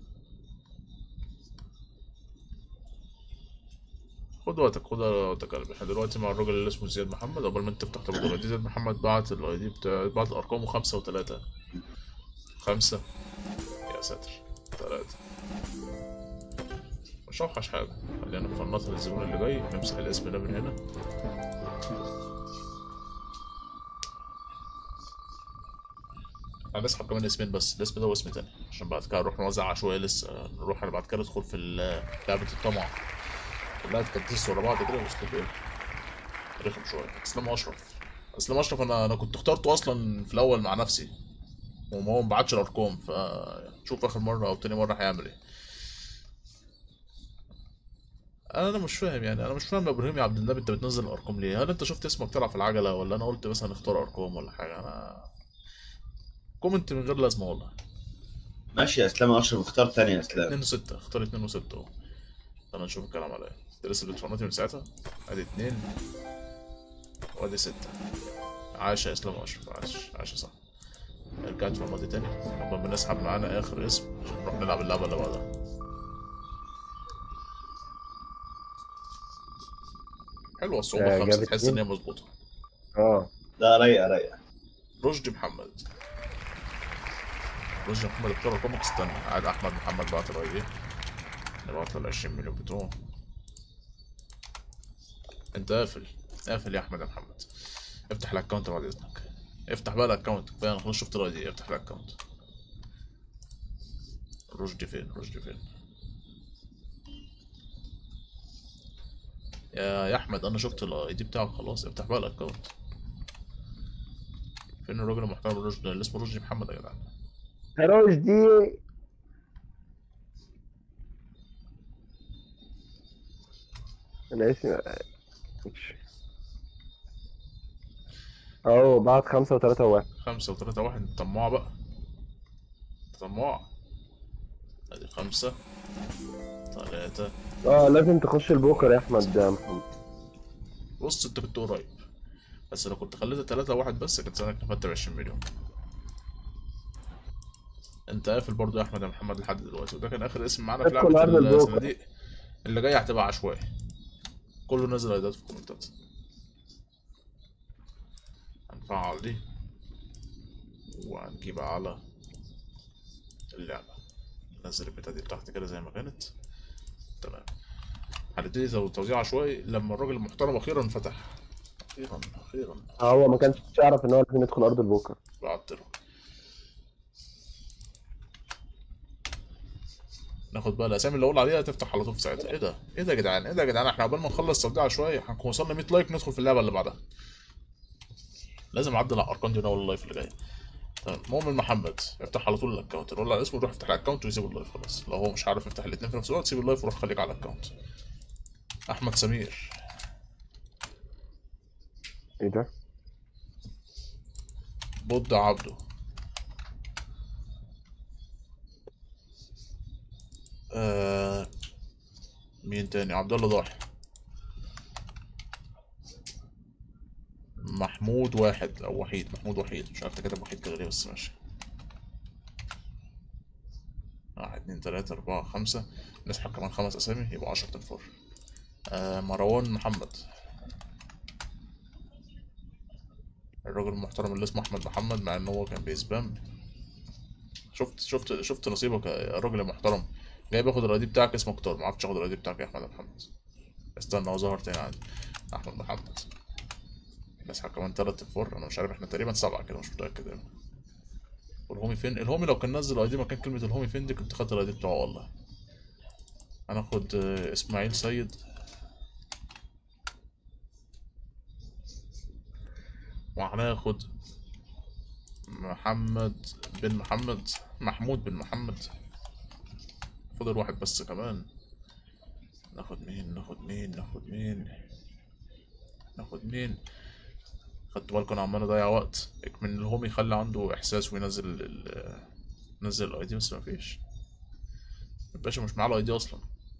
خد وقتك خد وقتك يا قلبي احنا دلوقتي مع الراجل اللي اسمه زياد محمد قبل ما انت تفتح تبقى دلوقتي زياد محمد بعت الاي دي بتاع بعت ارقامه خمسة وتلاتة خمسة يا ساتر تلاتة مش اوحش حاجة خلينا نفنطها للزبون اللي جاي نمسح الاسم ده من هنا هنسحب كمان اسمين بس الاسم ده واسم تاني عشان بعد كده نروح نوزع عشوائي لسه نروح انا بعد كده ندخل في ال- لعبة الطمع كلها تكدس ورا بعض كده واسلوب ايه رخم شوية اسلام اشرف اسلام اشرف انا انا كنت اخترته اصلا في الاول مع نفسي وما هو مبعتش الارقام فشوف اخر مرة او تاني مرة هيعمل ايه انا مش فاهم يعني انا مش فاهم يا ابراهيم يا عبد النبي انت بتنزل الارقام ليه هل انت شفت اسمك طلع في العجله ولا انا قلت مثلا اختار ارقام ولا حاجه انا كومنت من غير لازمه والله ماشي يا اسلام اشرف اختار تاني يا اسلام 2 و6 اختار 2 و6 اهو تعالى نشوف الكلام على ايه انت لسه بتفرنطي من ساعتها ادي 2 وادي 6 عاش يا اسلام اشرف عاش عاش يا صاحبي رجعت فرنطي تاني قبل ما نسحب معانا اخر اسم عشان نروح نلعب اللعبه اللي بعدها حلوه الصعوبه آه، خمسه جابت تحس ان مين؟ هي مظبوطه اه لا رايقه رايقه رشدي محمد رشدي محمد اختار رقمك استنى قاعد احمد محمد بعت الاي دي نبعت له ال 20 مليون بتوعه انت قافل قافل يا احمد يا محمد افتح الاكونت بعد اذنك افتح بقى الاكونت كفايه انا خلاص شفت الاي دي افتح الاكونت رشدي فين رشدي فين يا يا احمد انا شفت الاي دي بتاعك خلاص افتح بقى الاكونت فين الراجل المحترم الرشدي اللي اسمه رشدي محمد يا جدعان هروش دي انا اسمي مش- اهو بعد خمسة وتلاتة وواحد خمسة وتلاتة واحد طماع بقى طماع ادي خمسة تلاتة اه لازم تخش البوكر يا احمد يا محمد بص انت كنت قريب بس لو كنت خليتها تلاتة واحد بس كنت زمانك نفدت بعشرين مليون انت قافل برضو يا احمد يا محمد لحد دلوقتي وده كان اخر اسم معانا في ادخل لعبة أرض البوكر. الصناديق اللي جاية هتبقى عشوائي كله نزل ايدات في الكومنتات هنفعل دي وهنجيب على اللعبة ننزل البتاع دي تحت كده زي ما كانت تمام هنبتدي تو- توزيع عشوائي لما الراجل المحترم اخيرا فتح اخيرا اخيرا اه هو ما كانش يعرف ان هو لازم يدخل ارض البوكر بعت له ناخد بقى الاسامي اللي اقول عليها تفتح على طول في ساعتها ايه ده ايه ده يا جدعان ايه ده يا جدعان احنا عقبال ما نخلص توديع شويه هنكون وصلنا 100 لايك ندخل في اللعبه اللي بعدها لازم اعدل على الارقام دي من اول اللايف اللي جاي تمام مؤمن محمد افتح على طول الاكونت رول على اسمه وروح افتح الاكونت ويسيب اللايف خلاص لو هو مش عارف يفتح الاثنين في نفس الوقت سيب اللايف وروح خليك على الاكونت احمد سمير ايه ده؟ بود عبده آه مين تاني عبد الله ضاحي محمود واحد او وحيد محمود وحيد مش عارف كاتب وحيد كده ليه بس ماشي واحد اتنين تلاتة أربعة خمسة نسحب كمان خمس أسامي يبقى عشرة تنفور آه مروان محمد الراجل المحترم اللي اسمه أحمد محمد مع إن هو كان بيسبام شفت شفت شفت نصيبك يا راجل يا محترم جاي باخد الاي بتاعك اسمه كتار ما عرفتش اخد الاي بتاعك يا احمد محمد استنى هو ظهر تاني عندي احمد محمد نسحب كمان تلات انفار انا مش عارف احنا تقريبا سبعة كده مش متأكد يعني والهومي فين الهومي لو كان نزل اي دي مكان كلمة الهومي فين دي كنت خدت الاي دي بتاعه والله هناخد آه، اسماعيل سيد وهناخد محمد بن محمد محمود بن محمد فاضل واحد بس كمان ناخد مين ناخد مين ناخد مين ناخد مين خدت بالكم انا عمال اضيع وقت من الهوم يخلي عنده احساس وينزل ال نزل الاي دي بس مفيش الباشا مش معاه الاي دي اصلا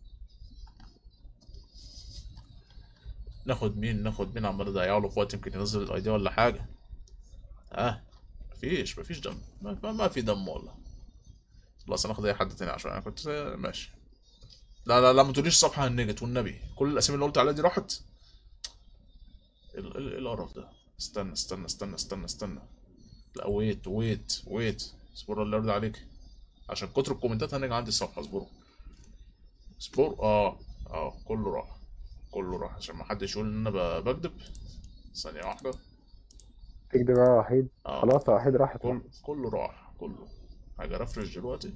ناخد مين ناخد مين عمال اضيع له في وقت يمكن ينزل الاي دي ولا حاجه اه مفيش مفيش دم ما, ما, ما في دم والله خلاص انا اخد اي حد تاني عشان انا كنت ماشي لا لا لا ما تقوليش صفحه هنجت والنبي كل الاسامي اللي قلت عليها دي راحت ايه ال- ال- إيه القرف ده استنى استنى استنى استنى استنى لا ويت ويت ويت اصبر الله يرضى عليك عشان كتر الكومنتات هنيجي عندي الصفحه اصبروا اصبر اه اه كله راح كله راح عشان ما حدش يقول ان انا ب- بكذب ثانيه واحده تكدب بقى وحيد اه خلاص يا وحيد راحت كل كله راح كله حاجة رفرش دلوقتي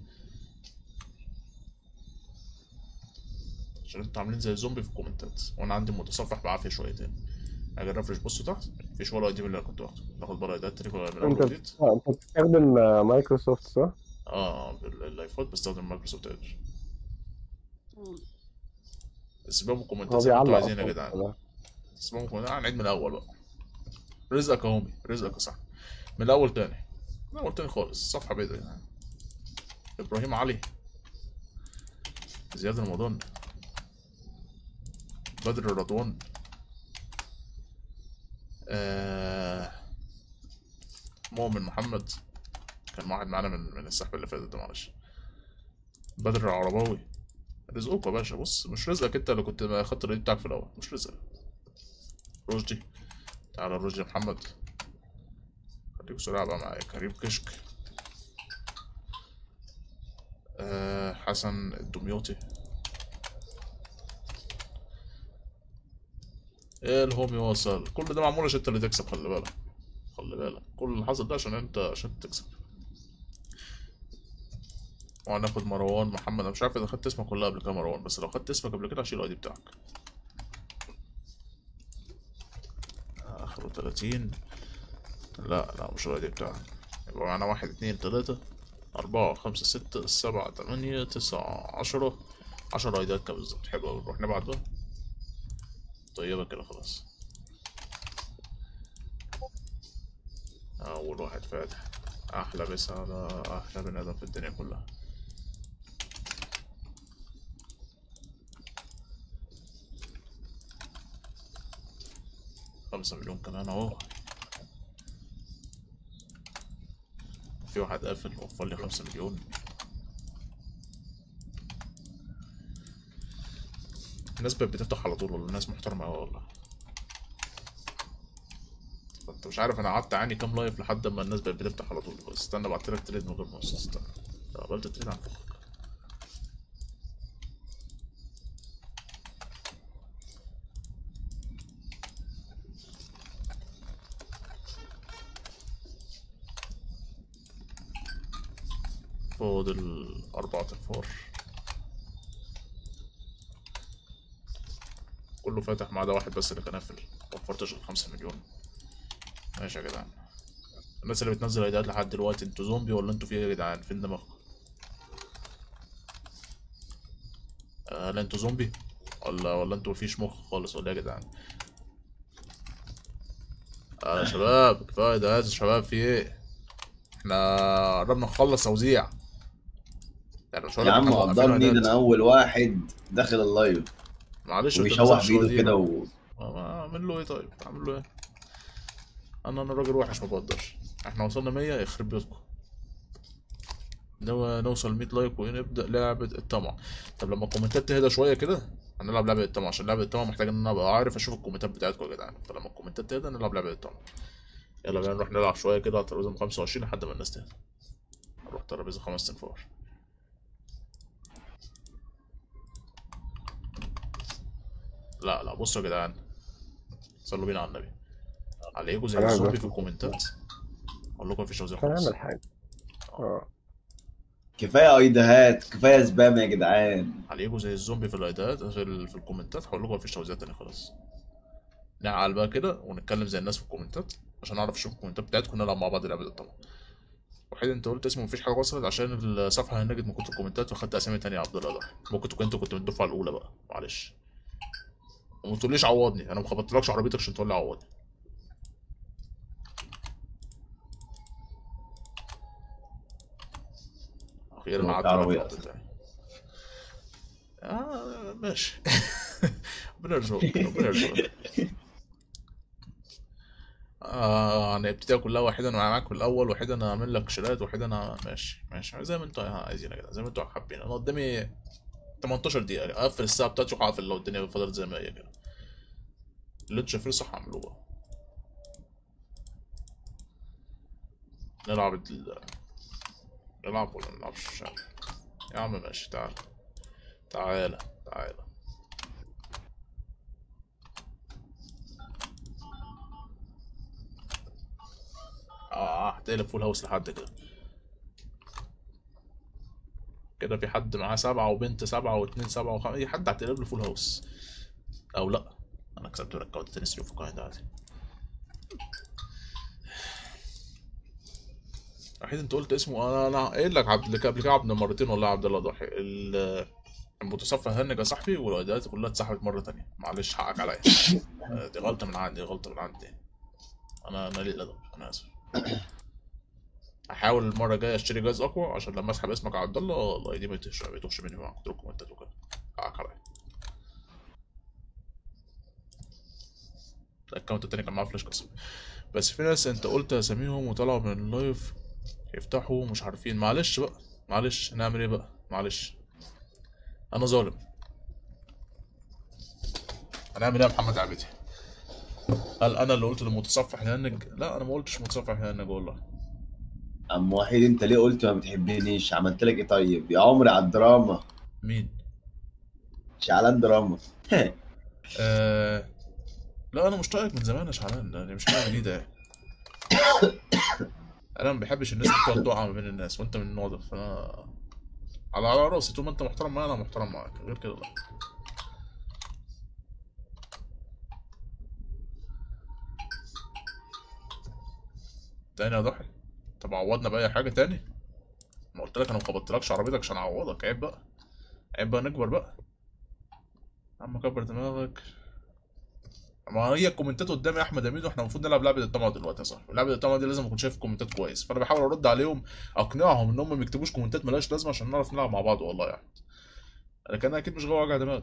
عشان انتوا عاملين زي الزومبي في الكومنتات وانا عندي متصفح بعافية شويتين حاجة رفرش بصوا تحت مفيش ولا اي دي من اللي انا كنت واخده ناخد بقى ايدات تاني من اول انت جديد آه، انت بتستخدم آه، مايكروسوفت صح؟ اه بالايفون بستخدم مايكروسوفت ايدج سيبوا هو الكومنتات زي ما انتوا بيعلق عايزين يا أصلاً. جدعان لا. سيبوا الكومنتات هنعيد من الاول بقى رزقك يا هومي رزقك يا صاحبي من الاول تاني من الاول تاني خالص صفحة بيضاء يعني ابراهيم علي زياد رمضان بدر رضوان آه مؤمن محمد كان واحد معانا من من السحب اللي فاتت ده معلش بدر العرباوي رزقك يا باشا بص مش رزقك انت اللي كنت خدت الريد بتاعك في الاول مش رزقك رشدي تعالى رشدي محمد خليك سريع بقى معايا كريم كشك آه حسن الدمياطي ايه الهومي وصل كل ده معمول عشان انت اللي تكسب خلي بالك خلي بالك كل اللي حصل ده عشان انت عشان تكسب وهناخد مروان محمد انا مش عارف اذا خدت اسمك ولا لا قبل كده مروان بس لو خدت اسمك قبل كده هشيل الاي دي بتاعك اخره 30 لا لا مش الاي دي بتاعك يبقى معانا واحد اتنين تلاتة أربعة خمسة ستة سبعة تمانية تسعة عشرة عشرة ايدات كده بالظبط حلو أوي نروح نبعت بقى طيبة كده خلاص أول واحد فاتح أحلى رسالة أحلى بني آدم في الدنيا كلها خمسة مليون كمان أهو في واحد قافل وفر لي خمسة مليون الناس بقت بتفتح على طول والله الناس محترمة أوي والله انت مش عارف انا قعدت اعاني كام لايف لحد ما الناس بقت بتفتح على طول بس استنى ابعت لك تريد من غير ما استنى لو قبلت تريد عن فوق فاضل أربعة انفار كله فاتح ما عدا واحد بس اللي كان قافل وفرتش ال 5 مليون ماشي يا جدعان الناس اللي بتنزل ايديات لحد دلوقتي انتوا زومبي ولا انتوا في ايه يا جدعان فين دماغكم هل انتوا زومبي ولا ولا انتوا مفيش مخ خالص ولا ايه يا جدعان آه يا شباب كفايه ده يا شباب في ايه احنا قربنا نخلص توزيع يعني مش هقول يا لك عم احنا موقفين قدرني ده ايديات. انا اول واحد داخل اللايف معلش انت وبيشوح بتنزل بايده شوية كده دي. و... ما- ما اعمل له ايه طيب اعمل له ايه انا انا راجل وحش ما بقدرش احنا وصلنا 100 يخرب بيتكم نو نوصل 100 لايك ونبدا لعبه الطمع طب لما الكومنتات تهدى شويه كده هنلعب لعبه الطمع عشان لعبه الطمع محتاج ان انا ابقى عارف اشوف الكومنتات بتاعتكم يا جدعان فلما الكومنتات تهدى نلعب لعبه الطمع يلا بينا نروح نلعب شويه كده على الترابيزه 25 لحد ما الناس تهدى نروح ترابيزه خمس تنفار لا لا بصوا يا جدعان صلوا بينا على النبي عليكم زي أنا الزومبي بس- في الكومنتات اقول لكم مفيش توزيع خالص هنعمل حاجة اه كفايه ايدهات كفايه سبام يا جدعان عليكم زي الزومبي في الايدات في, ال... في الكومنتات هقول لكم مفيش توزيع تاني خلاص نعقل بقى كده ونتكلم زي الناس في الكومنتات عشان اعرف اشوف الكومنتات بتاعتكم نلعب مع بعض لعبه طبعا وحيد انت قلت اسمه مفيش حاجه وصلت عشان الصفحه هنجت من كتر الكومنتات واخدت اسامي تانية يا عبد الله ده ممكن تكون انتوا كنتوا من الدفعه الاولى بقى معلش وما تقوليش عوضني انا ما خبطتلكش عربيتك عشان تقول لي عوضني اخيرا هو قعدت بتاع على عربية النقطة تاني اه ماشي ربنا يرزقك ربنا يرزقك اه يعني ابتدائي كلها واحد انا معاك في الاول واحد انا اعمل لك شيلات واحد انا ماشي ماشي زي ما انتوا عايزين كده زي ما انتوا حابين انا قدامي 18 دقيقة اقفل الساعة بتاعتي وهقفل لو الدنيا فضلت زي ما هي كده اللي انتوا شايفينه صح اعملوه بقى نلعب ال... نلعب ولا نلعبش يا عم ماشي تعال تعالى تعالى اه هتقلب فول هاوس لحد كده كده في حد معاه سبعة وبنت سبعة واتنين سبعة وخمسة أي حد هتقلب له فول هاوس أو لأ أنا كسبت لك كاونت تاني ستريم في القاعدة عادي أكيد أنت قلت اسمه أنا أنا قايل لك عبد اللي قبل كده عبد مرتين والله عبد الله ضحي ال- المتصفح هنج يا صاحبي والأداءات كلها اتسحبت مرة تانية معلش حقك عليا آه، دي غلطة من عندي غلطة من عندي أنا أنا ليه الأدب أنا آسف هحاول المرة الجاية اشتري جهاز أقوى عشان لما اسحب اسمك عبد الله الله دي ما يتوهش ما يتوهش مني مع كتر الكومنتات وكده حقك عليا الاكونت التاني كان معاه فلاش قسم بس في ناس انت قلت اساميهم وطلعوا من اللايف يفتحوا مش عارفين معلش بقى معلش نعمل ايه بقى معلش انا ظالم هنعمل ايه يا محمد عبيدي هل انا اللي قلت للمتصفح يهنج لا انا ما قلتش متصفح يهنج والله عم وحيد انت ليه قلت ما بتحبنيش عملت لك ايه طيب يا عمري على الدراما مين شعلان دراما آه... لا انا مش طايقك من زمان يا شعلان يعني مش حاجه جديده يعني انا ما بحبش الناس اللي بتقعد تقع ما بين الناس وانت من النوع ده فانا على على راسي طول ما انت محترم معايا انا محترم معاك غير كده لا تاني يا ضحي طب عوضنا بأي حاجة تاني ما قلت لك انا ما خبطتلكش عربيتك عشان اعوضك عيب بقى عيب بقى نكبر بقى يا عم كبر دماغك ما هي الكومنتات قدامي يا احمد امين واحنا المفروض نلعب لعبه الطمع دلوقتي يا صاحبي لعبه الطمع دي لازم اكون شايف كومنتات كويس فانا بحاول ارد عليهم اقنعهم ان هم ما يكتبوش كومنتات ملهاش لازمه عشان نعرف نلعب مع بعض والله يعني لكن انا اكيد مش غاوي وجع دماغ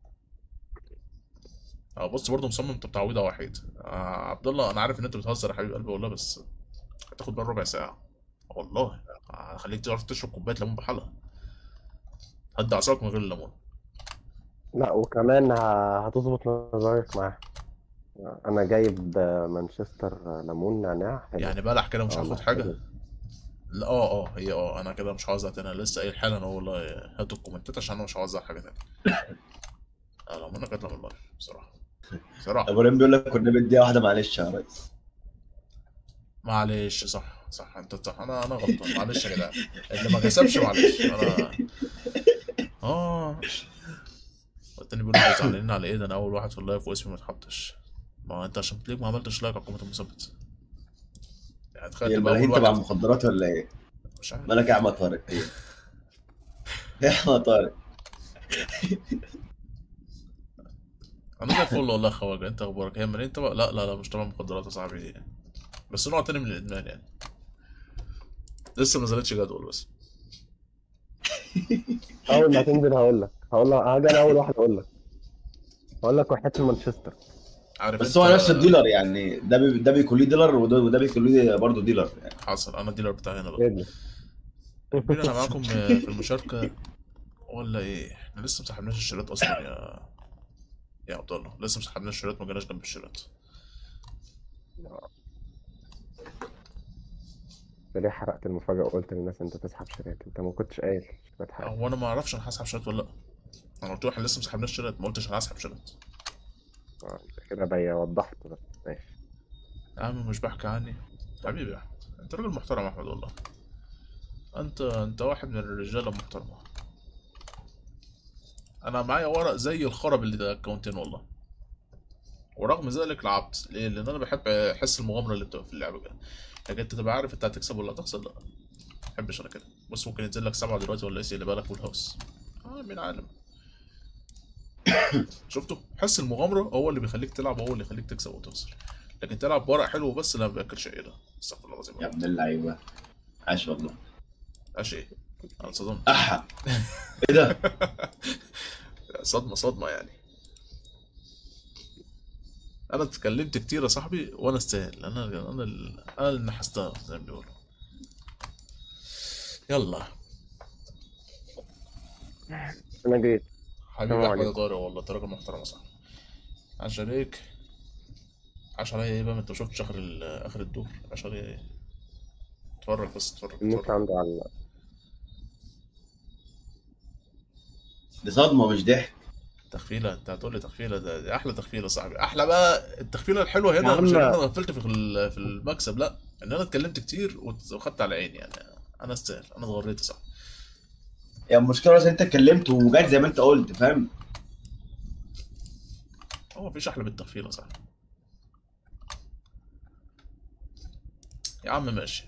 اه بص برضه مصمم انت بتعويضه وحيد آه عبد الله انا عارف ان انت بتهزر يا حبيب قلبي والله بس هتاخد بقى ربع ساعه والله هخليك تعرف تشرب كوبايه ليمون بحالها هدي اعصابك من غير الليمون لا وكمان ه- هتظبط نظرك معاه انا جايب مانشستر ليمون نعناع حلو يعني بلح كده مش آه، هاخد حلو. حاجه لا اه اه هي اه انا كده مش هوزع تاني انا لسه قايل حالا اهو والله هاتوا الكومنتات عشان انا مش هوزع حاجه تاني اه لو منك هطلع من اللايف بصراحه بصراحه ابراهيم بيقول لك كنا بدي واحده معلش يا ريس معلش صح صح انت صح انا انا غلطان معلش يا جدعان اللي ما كسبش معلش انا اه فالتاني بيقول لي زعلانين على ايه ده انا اول واحد في اللايف واسمي ما اتحطش ما هو انت عشان تلاقيك ما عملتش لايك على الكومنت المثبت يعني تخيل هي تبقى اول الملاهين تبع واحد المخدرات ولا ايه؟ مش عارف مالك يا عم طارق ايه؟ يا عم طارق انا زي الفل والله يا خواجه انت اخبارك هي منين تبع لا لا لا مش تبع مخدرات يا صاحبي بس نوع تاني من الادمان يعني لسه ما نزلتش جدول بس اول ما تنزل هقول لك هقول لك هاجي انا اول واحد اقول لك هقول لك وحياة مانشستر عارف بس انت- هو نفس الديلر يعني ده بي... ده بيكون ليه ديلر وده وده بيكون ليه برضه ديلر يعني حصل انا الديلر بتاعي هنا بقى جدا مين انا معاكم في المشاركه ولا ايه احنا لسه ما سحبناش الشيرات اصلا يا يا عبد الله لسه ما سحبناش الشيرات ما جيناش جنب الشيرات انت ليه حرقت المفاجأة وقلت للناس انت تسحب شريك انت ما كنتش قايل شوية حاجة هو انا ما اعرفش انا هسحب شيرات ولا لا انا قلت له احنا لسه ما سحبناش الشيرات ما قلتش انا هسحب شيرات آه، انت كده بي وضحت بس ماشي يا عم مش بحكي عني حبيبي يا احمد انت راجل محترم يا احمد والله انت انت واحد من الرجاله المحترمه انا معايا ورق زي الخرب اللي ده اكونتين والله ورغم ذلك لعبت ليه لان انا بحب احس المغامره اللي بتبقى في اللعبه كده لكن انت تبقى عارف انت هتكسب ولا هتخسر لا ما بحبش انا كده بص ممكن ينزل لك سبعه دلوقتي ولا ايه اللي بالك فول هاوس اه مين عالم شفتوا حس المغامره هو اللي بيخليك تلعب هو اللي يخليك تكسب وتخسر لكن تلعب بورق حلو بس لا ما بياكلش ايه ده استغفر الله العظيم يا ابن اللعيبه عاش والله ايش ايه انا صدمت احا ايه ده؟ صدمه صدمه يعني انا اتكلمت كتير يا صاحبي وانا استاهل انا انا ال- انا اللي نحستها زي ما بيقولوا يلا انا جيت حبيبي السلام احمد يا عليكم. طارق والله انت راجل محترم يا صاحبي عاش عليك عاش عليا ايه بقى ما انت ما شفتش اخر ال- اخر الدور عاش عليا ايه اتفرج بس اتفرج النت اتفرج عنده على دي صدمه مش ضحك تخفيله انت هتقول لي تخفيله ده, ده احلى تخفيله يا صاحبي احلى بقى التخفيله الحلوه هنا يا مش ان عم. انا غفلت في ال- في المكسب لا ان انا اتكلمت كتير وت- وخدت على عيني يعني انا استاهل انا اتغريت يا صاحبي يعني المشكله بس انت اتكلمت وجات زي ما انت قلت فاهم؟ هو مفيش احلى من التخفيله يا صاحبي يا عم ماشي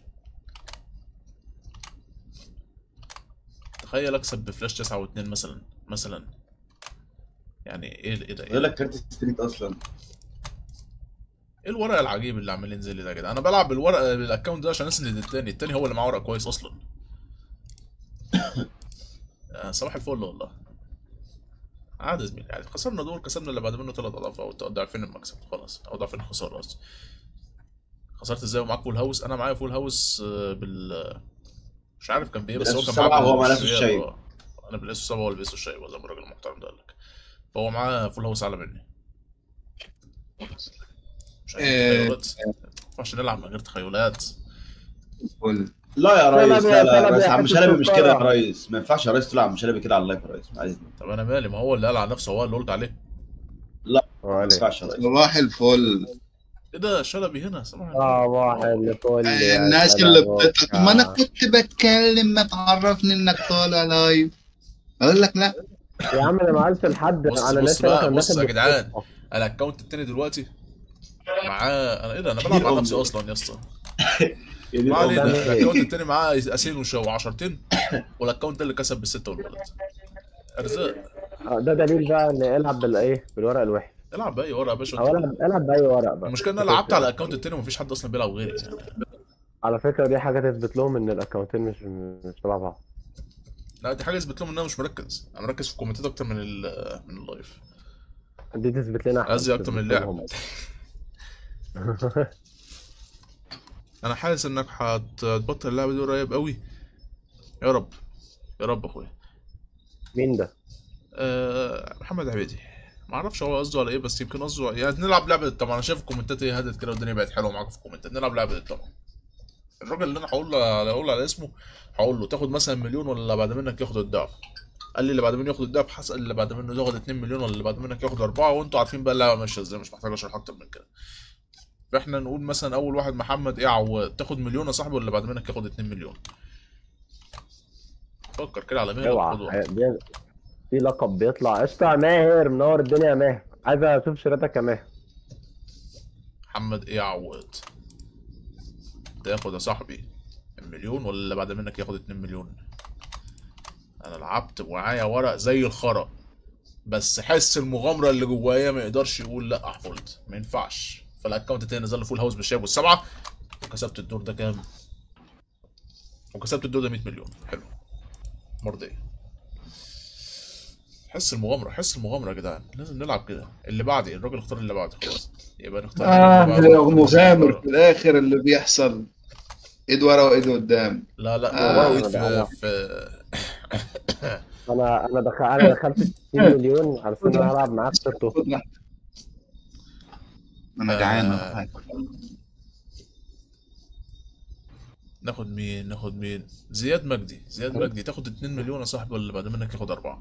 تخيل اكسب بفلاش 9 و2 مثلا مثلا يعني ايه ايه ده يقول ايه, لك كارت ستريت اصلا إيه الورق العجيب اللي عمال ينزل لي ده يا جدع انا بلعب بالورق بالاكونت ده عشان اسند التاني التاني هو اللي معاه ورق كويس اصلا آه، صباح الفل والله عادي يا زميلي يعني خسرنا دور كسبنا اللي بعد منه ثلاث اضعاف او ضعفين المكسب خلاص او ضعفين الخساره قصدي خسرت ازاي ومعاك فول هاوس انا معايا فول هاوس آه، بال مش عارف كان بايه بس هو بالأسو كان السبعة معاه وهو معاه الأسو بالشياب، الشايب. آه. انا بالاسو السبعه ولا بالاسو الشايب زي ما الراجل المحترم ده قال لك فهو معاه فول هاوس اعلى مني مش عارف إيه. تخيلات عشان نلعب من غير تخيلات فل لا يا ريس شلبي لا يا لا يا شلبي ريس يا عم حتة شلبي مش كده يا سكرة. ريس ما ينفعش يا ريس تلعب عم شلبي كده على اللايف يا ريس عايزني طب انا مالي ما هو اللي قال على نفسه هو اللي قلت عليه اه ما عليك ينفعش يا ريس صباح الفل ايه ده شلبي هنا صباح الفل. صباح الفل يا الناس اللي سلام. بت... ما انا كنت بتكلم ما تعرفني انك طالع لايف اقول لك لا يا عم انا ما قالش لحد بص- على بص ناس بقى، كان بص داخل يا جدعان. بالصدفة. الاكونت التاني دلوقتي معاه انا ايه ده انا كتير بلعب على أوي. نفسي اصلا يا اسطى يا دي ما علينا ده الأم. إيه؟ الاكونت التاني معاه اسين وشو عشرتين والاكونت ده اللي كسب بالسته والبلد ارزاق آه، ده دليل بقى ان العب بالايه بالورق الوحش العب باي ورقه يا باشا او العب العب باي ورق بقى المشكله ان انا لعبت على الاكونت التاني ومفيش حد اصلا بيلعب غيري يعني على فكره دي حاجه تثبت لهم ان الاكونتين مش مش تبع بعض لا دي حاجه اثبت لهم ان انا مش مركز انا مركز في الكومنتات اكتر من ال- من اللايف دي تثبت لنا إحنا، قصدي مش اكتر من تثبت اللعب لهم. انا حاسس انك هتبطل اللعبه دي قريب قوي يا رب يا رب اخويا مين ده؟ أه محمد عبيدي ما اعرفش هو قصده على ايه بس يمكن قصده يعني نلعب لعبه الطمع انا شايف الكومنتات ايه هدت كده والدنيا بقت حلوه معاكم في الكومنتات نلعب لعبه الطمع الراجل اللي انا هقول له على هقول على اسمه هقول له تاخد مثلا مليون ولا اللي بعد منك ياخد الضعف قال لي اللي بعد منه ياخد الضعف حسن اللي بعد منه ياخد 2 مليون ولا اللي بعد منك ياخد 4 وانتوا عارفين بقى اللعبه ماشيه ازاي مش محتاج اشرح اكتر من كده فاحنا نقول مثلا اول واحد محمد ايه عواد تاخد مليون يا صاحبي ولا اللي بعد منك ياخد 2 مليون فكر كده على مين اوعى دي- في لقب بيطلع قشطة يا ماهر منور الدنيا يا ماهر عايز اشوف شريطك يا ماهر محمد ايه عوض تاخد يا صاحبي المليون ولا اللي بعد منك ياخد 2 مليون انا لعبت ومعايا ورق زي الخرا بس حس المغامره اللي جوايا ما يقدرش يقول لا حفلت ما ينفعش فالاكونت التاني نزل له فول هاوس بالشاب والسبعه وكسبت الدور ده كام وكسبت الدور ده 100 مليون حلو مرضيه حس المغامره حس المغامره يا جدعان لازم نلعب كده اللي بعدي الراجل اختار اللي بعدي خلاص يبقى نختار اه اللي بعده. مغامر في الاخر اللي بيحصل ايد ورا وايد قدام لا لا آه، ورا وإيد أنا في في انا انا دخل انا دخلت 60 مليون على اساس ان انا هلعب معاك سيرتو خد راحتك. انا جعان آه. أنا هاكل. ناخد مين ناخد مين زياد مجدي زياد مجدي تاخد 2 مليون يا صاحبي ولا بعد منك ياخد أربعة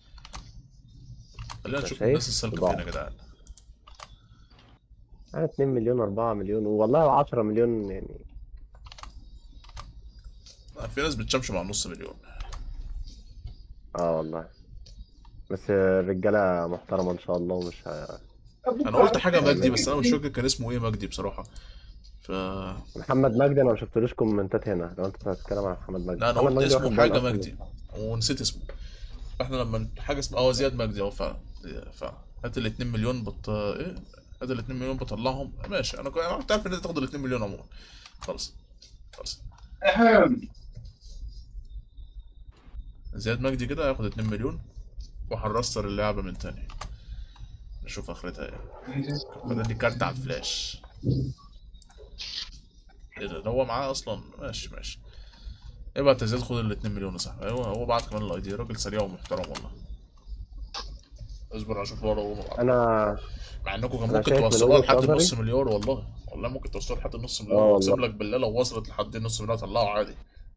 خلينا أنت نشوف شايف؟ الناس السالكة ضاع. فين يا جدعان انا 2 مليون 4 مليون والله 10 مليون يعني في ناس بتشمش مع نص مليون اه والله بس الرجاله محترمه ان شاء الله ومش ه... انا قلت حاجة مجدي بس انا مش فاكر كان اسمه ايه مجدي بصراحة ف محمد مجدي انا ما شفتلوش كومنتات هنا لو انت بتتكلم عن محمد مجدي لا انا محمد قلت مجدي اسمه واخد حاجة بالي أصلاً. مجدي ونسيت اسمه احنا لما حاجة اسمها اه زياد مجدي اه فعلا فعلا هات ال 2 مليون بط ايه هات ال 2 مليون بطلعهم ماشي انا كنت أنا كنت عارف ان انت تاخد ال 2 مليون عموما خلاص خلاص زياد مجدي كده هياخد 2 مليون وهنرستر اللعبة من تاني نشوف اخرتها ايه بدل لي كارت على الفلاش ايه ده ده هو معاه اصلا ماشي ماشي ابعت يا زياد خد ال 2 مليون يا صاحبي ايوه هو بعت كمان الاي دي راجل سريع ومحترم والله اصبر اشوف ورا وما انا مع انكم كان أنا ممكن شايف من توصلوها وجهة لحد نظري- نص مليار والله والله ممكن توصلوها لحد نص آه مليار والله. واقسم لك بالله لو وصلت لحد نص مليار طلعوا عادي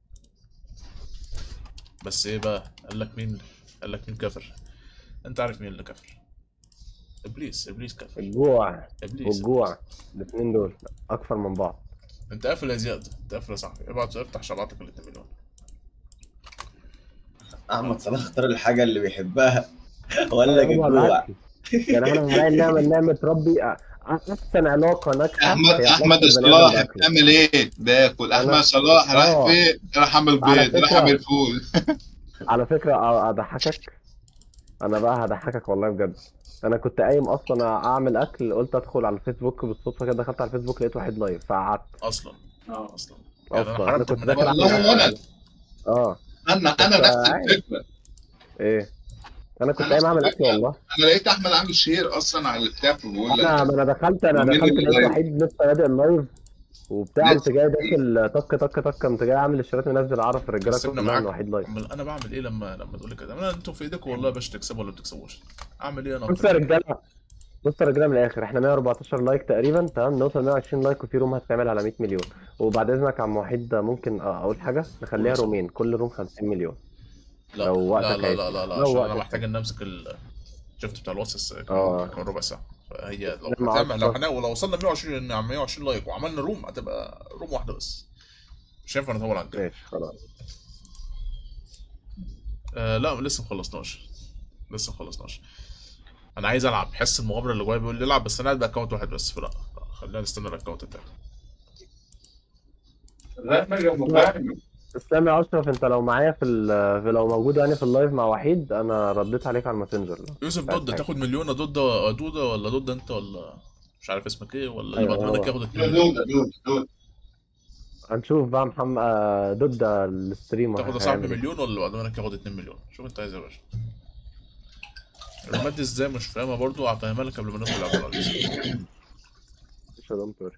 بس ايه بقى قال لك مين قال لك مين كافر انت عارف مين اللي كافر ابليس ابليس كافر الجوع ابليس والجوع الاثنين دول اكثر من بعض انت قافل يا زياد انت قافل يا صاحبي ابعت افتح عشان ابعت لك ال 2 مليون احمد صلاح اختار الحاجه اللي بيحبها وقال لك هو الجوع الأكل. يعني احنا بنلاقي نعمل نعمة ربي أ- احسن علاقة ناجحة احمد هي علاقة احمد البني آدم صلاح بالأكل. بتعمل ايه؟ باكل احمد أنا- صلاح راح آه. فين؟ راح اعمل على بيض راح فكرة- اعمل فول على فكرة أ- اضحكك انا بقى هضحكك والله بجد انا كنت قايم اصلا اعمل اكل قلت ادخل على الفيسبوك بالصدفة كده دخلت على الفيسبوك لقيت واحد لايف فقعدت اصلا اصلا يعني انا اصلا انا حرمتك كنت من داخل اكل أعمل والله أكل. وأنا. اه انا انا بس نفس عادي. الفكره ايه انا كنت أنا قايم اعمل نفس اكل والله انا لقيت احمد عامل شير اصلا على الكتاب بيقول لك انا انا دخلت انا ومين دخلت اللي لقيت لايف؟ وحيد لسه بادئ اللايف وبتاع قمت لسه. جاي داخل طك طك طك قمت جاي عامل الشريط منزل اعرف الرجاله سيبنا كلها معاك. من وحيد لايف امال انا بعمل ايه لما لما تقول لي كده انا انتوا في ايديكم والله يا باشا تكسبوا ولا ما بتكسبوش اعمل ايه انا بص يا رجاله بص يا رجاله من الاخر احنا 114 لايك تقريبا تمام نوصل 120 لايك وفي روم هتتعمل على 100 مليون وبعد اذنك يا عم وحيد ممكن اقول حاجه نخليها قول. رومين كل روم 50 مليون لا لو لا وقتك لا هيسمح. لا لا, لا لو عشان انا وقتك محتاج ان امسك ال شفت بتاع الواتس آه. كمان ربع ساعه فهي لو لما هتعمل لو عشرة. هنعمل لو وصلنا 120 120 لايك وعملنا روم هتبقى روم واحده بس مش هينفع نطول عن كده ماشي خلاص آه لا لسه مخلصناش لسه مخلصناش انا عايز العب حس المغامره اللي جوايا بيقول لي العب بس انا قاعد باكونت واحد بس فلا لا، خلينا نستنى الاكونت التاني اسلام يا اشرف انت لو معايا في, ال- في لو موجود يعني في اللايف مع وحيد انا رديت عليك على الماسنجر يوسف عايز ضد حاجة. تاخد مليون يا ضد يا دوده ولا ضد انت ولا مش عارف اسمك ايه ولا اللي أيوة، بعد منك هو. ياخد 2 دود مليون دود دود هنشوف بقى محمد آه، ضد الستريمر تاخد يا صاحبي هيعمل إيه. مليون ولا اللي بعد منك ياخد 2 مليون شوف انت عايز ايه يا باشا الرومات دي ازاي مش فاهمها برضو هفهمها لك قبل ما ندخل على الجولة. مش هدوم توري.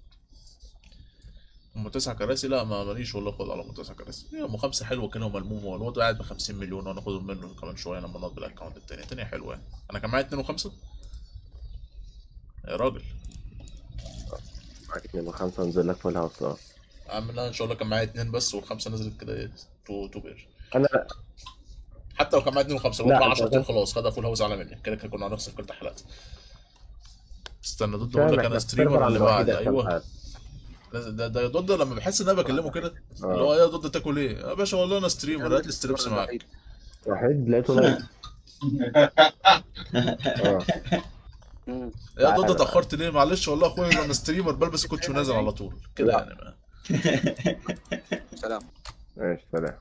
ام تسع كراسي لا ما ماليش والله خد على ام تسع كراسي هي ام خمسه حلوه كده وملمومه والواد قاعد ب 50 مليون وانا اخدهم منه كمان شويه لما نقعد بالاكونت التاني التانية حلوه يعني انا كان معايا 2 و5 يا راجل معاك اتنين وخمسة انزل لك فول هاوس اه يا عم لا ان شاء الله كان معايا 2 بس والخمسه نزلت كده ايه تو تو بير انا حتى لو كان معايا 2 و5 لا، بطلع أنت 10 ده- خلاص خدها فول هاوس اعلى مني كده كده كنا هنخسر كل الحلقات استنى ضد فاهم اقول لك احنا انا في سيرفر ستريمر عند اللي وحيد بعد عشان ايوه حاجة. ده ده ده ضد لما بحس ان انا بكلمه كده اللي اه هو يا ضد تاكل ايه يا باشا والله انا ستريمر هات لي ستريبس معاك وحيد لقيته لايف اه مم. يا دود تعالى. اتاخرت ليه معلش والله يا اخويا انا ستريمر بلبس الكوتش ونازل على طول كده لا. يعني ما. سلام ماشي سلام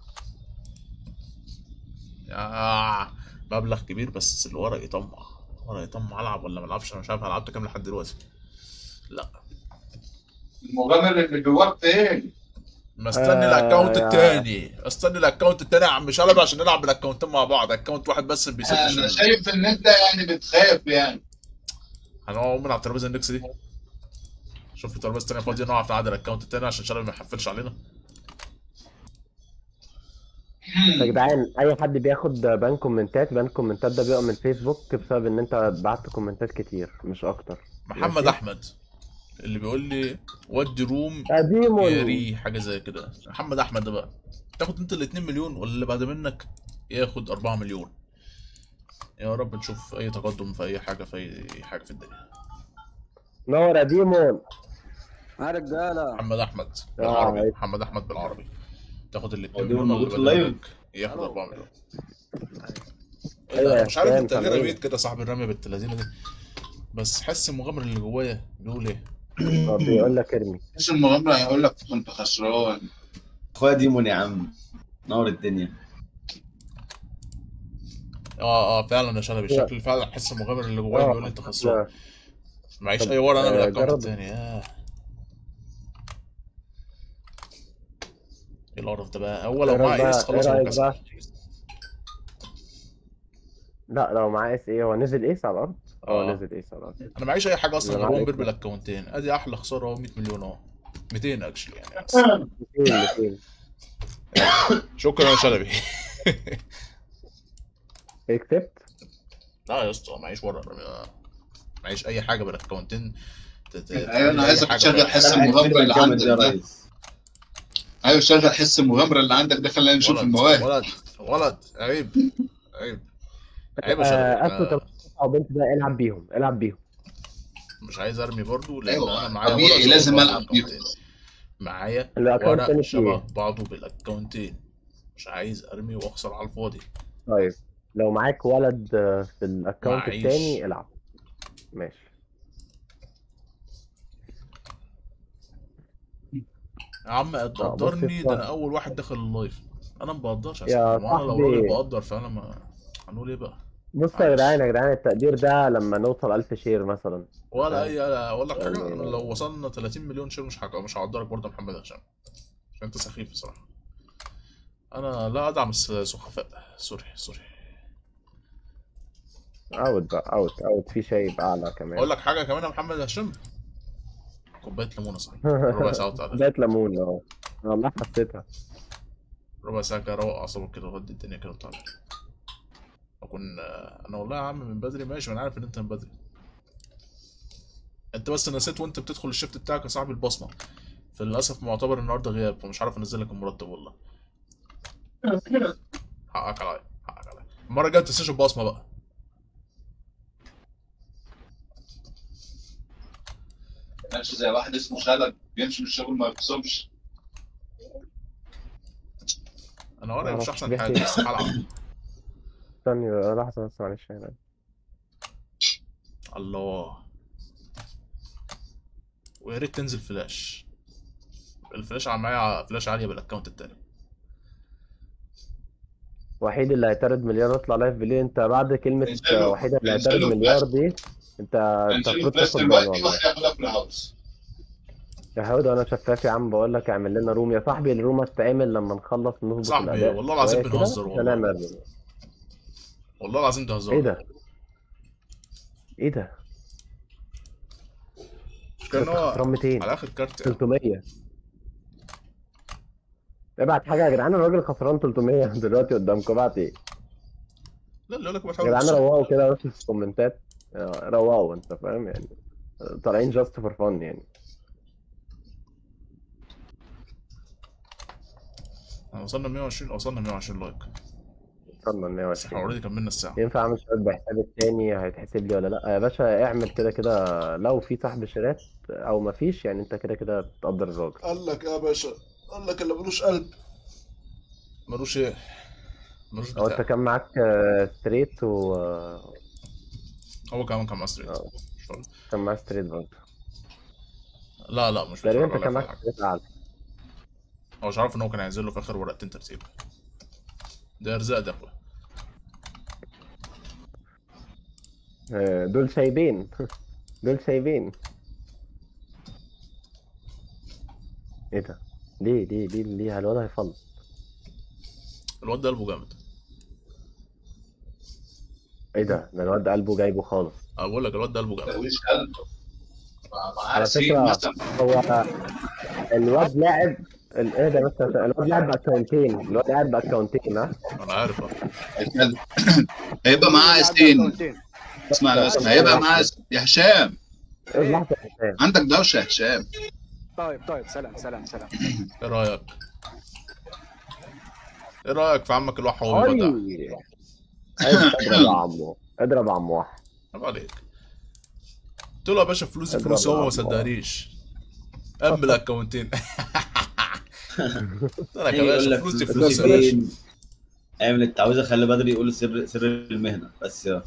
يا مبلغ كبير بس الورق يطمع الورق يطمع العب ولا ما العبش انا مش عارف أنا لعبت كام لحد دلوقتي لا المغامر اللي جواك فين؟ مستني آه، الاكونت يا- التاني استني الاكونت التاني يا عم شلبي عشان نلعب بالاكونتين مع بعض اكونت واحد بس اللي بيسد انا الشغل. شايف ان انت يعني بتخاف يعني هنقعد من على الترابيزه النكس دي شوف في ترابيزه تانية فاضيه نقف نعدل الاكونت التاني عشان شلبي ما يحفلش علينا يا جدعان اي حد بياخد بان كومنتات بان كومنتات ده بيبقى من فيسبوك بسبب ان انت بعت كومنتات كتير مش اكتر محمد ماشي. احمد اللي بيقول لي ودي روم قديم ياري حاجه زي كده محمد احمد ده بقى تاخد انت ال 2 مليون ولا اللي بعد منك ياخد 4 مليون يا رب نشوف اي تقدم في اي حاجه في اي حاجه في الدنيا نور يا ديمون يا رجاله محمد احمد آه، بالعربي عايز- محمد احمد بالعربي تاخد ال 2 هو ديمون مليون موجود واللي في بعد اللايف؟ منك ياخد 4 مليون ايه أيوة ده يا انا مش عارف هشام، انت ليه سامعين. رميت كده صاحب الرميه بنت اللذينه دي بس حس المغامر اللي جوايا بيقول ايه هو بيقول لك ارمي مش المغامرة هيقول لك كنت خسران اخويا ديمون يا عم نور الدنيا اه اه فعلا يا شلبي لا. شكل فعلا حس المغامر اللي جوايا آه، بيقول لي انت خسران لا. معيش طب، اي ورقه انا آه، بالاكونت جرب. التاني ياه ايه القرف ده بقى هو لو إيه معاه رأيك ايس بقى- خلاص إيه هو رأيك كسب بقى؟ لا لو معاه اس ايه هو نزل ايس على الارض اه آه. نزل ايس على الارض انا معيش اي حاجه اصلا اللي غير هو معاه بيرمي إيه؟ الاكونتين ادي احلى خساره اهو 100 مليون اهو 200 اكشلي يعني 200 200 شكرا يا شلبي اكسبت لا يا اسطى معيش ورقه معيش اي حاجه بالاكونتين ت- ت- ايوه انا عايزك أي حاجة تشغل بقى. حس سامعك المغامرة كلمة اللي جامد عندك يا ده ريس ايوه شغل حس المغامرة اللي عندك ده خلينا نشوف ولد المواهب ولد ولد عيب عيب عيب يا آه، شلبي اسود أنا او بنت ده العب بيهم العب بيهم مش عايز ارمي برضو لان أيوة، انا معايا طبيعي، ورق شبه لازم بعض ألعب بيهم. بالأكونتين. معايا الاكونت ورق تاني شبه فيه بعضه بالاكونتين مش عايز ارمي واخسر على الفاضي طيب لو معاك ولد آه، في الاكونت معيش. التاني العب ماشي يا عم بص تقدرني يا ده انا صاحبي. اول واحد داخل اللايف انا ما بقدرش يا يا صاحبي وانا لو صاحبي. راجل بقدر فعلا ما هنقول ايه بقى بص يا جدعان يا جدعان التقدير ده لما نوصل 1000 شير مثلا ولا اي اقول لك حاجه يعني- أنا لو وصلنا 30 مليون شير مش هق- مش هقدرك برضه يا محمد هشام عشان انت سخيف بصراحه انا لا ادعم السخفاء سوري سوري اوت بقى اوت اوت في شيء اعلى كمان اقول لك حاجه كمان يا محمد هشام كوبايه ليمونه صح ربع ساعه وتعالى بداية ليمون اه والله حسيتها ربع ساعه كده روق اعصابك كده وهدي الدنيا كده وتعالى اكون انا والله يا عم من بدري ماشي وانا عارف ان انت من بدري انت بس نسيت وانت بتدخل الشيفت بتاعك يا صاحبي البصمه فللاسف معتبر النهارده غياب فمش عارف انزل لك المرتب والله حقك عليا حقك عليا المره الجايه متنساش البصمه بقى ماشي زي واحد اسمه خالد بيمشي من الشغل ما يبصمش انا ورقي مش معرفش احسن بيحكي حاجه إيه. بس هلعب استني لحظة بس معلش هنا الله ويا ريت تنزل فلاش الفلاش ع- معايا فلاش عاليه بالاكونت التاني وحيد اللي هيطرد مليار يطلع لايف بالليل انت بعد كلمة انزلوا- وحيد اللي انزلوا هيطرد مليار فلاش. دي انت انت هنشيل المفروض الفلاش تاخد بان دلوقتي والله واحد ياخدها في الهاوس يا هود انا شفاف يا عم بقول لك اعمل لنا روم يا صاحبي الروم هتتعمل لما نخلص نظبط صاحبي، الاداء والله العظيم شوية كده، بنهزر والله. هنعمل روم. والله العظيم ده هزار ايه ده ايه ده مش كان انت هو خسران 200 على اخر كارت يعني. 300 ابعت حاجة يا جدعان الراجل خسران 300 دلوقتي قدامكم ابعت ايه لا اللي يقول لك يا بتحاول جدعان تكسب. روقوا كده بس في الكومنتات آه، روقوا انت فاهم يعني طالعين جاست فور فن يعني احنا وصلنا 120 وصلنا 120 لايك وصلنا ل بس احنا 120 اوريدي كملنا الساعه ينفع اعمل شوية بحساب التاني هيتحسب لي ولا لا يا باشا اعمل كده كده لو في سحب شيرات او مفيش يعني انت كده كده بتقدر الراجل قال لك يا باشا قال لك اللي ملوش قلب ملوش ايه ملوش هو انت بتاع كان معاك آه، ستريت و آه، هو كمان كان معاه ستريت آه. مش فاهم. كان معاه ستريت برضه لا لا مش تقريبا بيتفرج انت ولا كان في معاك حاجة. ستريت اعلى هو مش عارف ان هو كان هينزل له في اخر ورقتين ترتيب ده ارزاق ده اخويا آه، دول سايبين دول سايبين ايه ده ليه ليه ليه ليه الواد هيفضل الواد ده قلبه جامد ايه ده ده الواد ده قلبه جايبه خالص انا بقول لك الواد ده قلبه جامد مش قلبه معاه على سين فكرة مثلا هو الواد لاعب ال- ايه ده بس الواد لاعب باكونتين الواد لاعب باكونتين ها انا عارف اه الكلب. هيبقى معاه سين اسمع بس هيبقى معاه يا هشام ايه لحظة يا هشام عندك دوشه يا هشام طيب طيب سلام سلام سلام ايه رايك؟ ايه رايك في عمك الوح وهو بيودع؟ اي اضرب يا عمو اضرب يا عمو واحد عيب عليك قلت له يا باشا فلوسي اضرب فلوسي يا هو ما عم. صدقنيش قبل الاكونتين قلت لك يا يقول باشا لك فلوسي فلوسي فلوسي يا باشا فين اعمل التعويذه خلي بدري يقول سر سر المهنه بس يا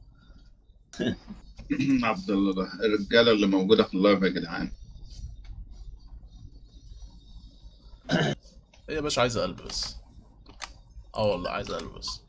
عبد الله ده الرجاله اللي موجوده في اللايف يا جدعان هي يا باشا عايزه قلب بس اه والله عايزه قلب بس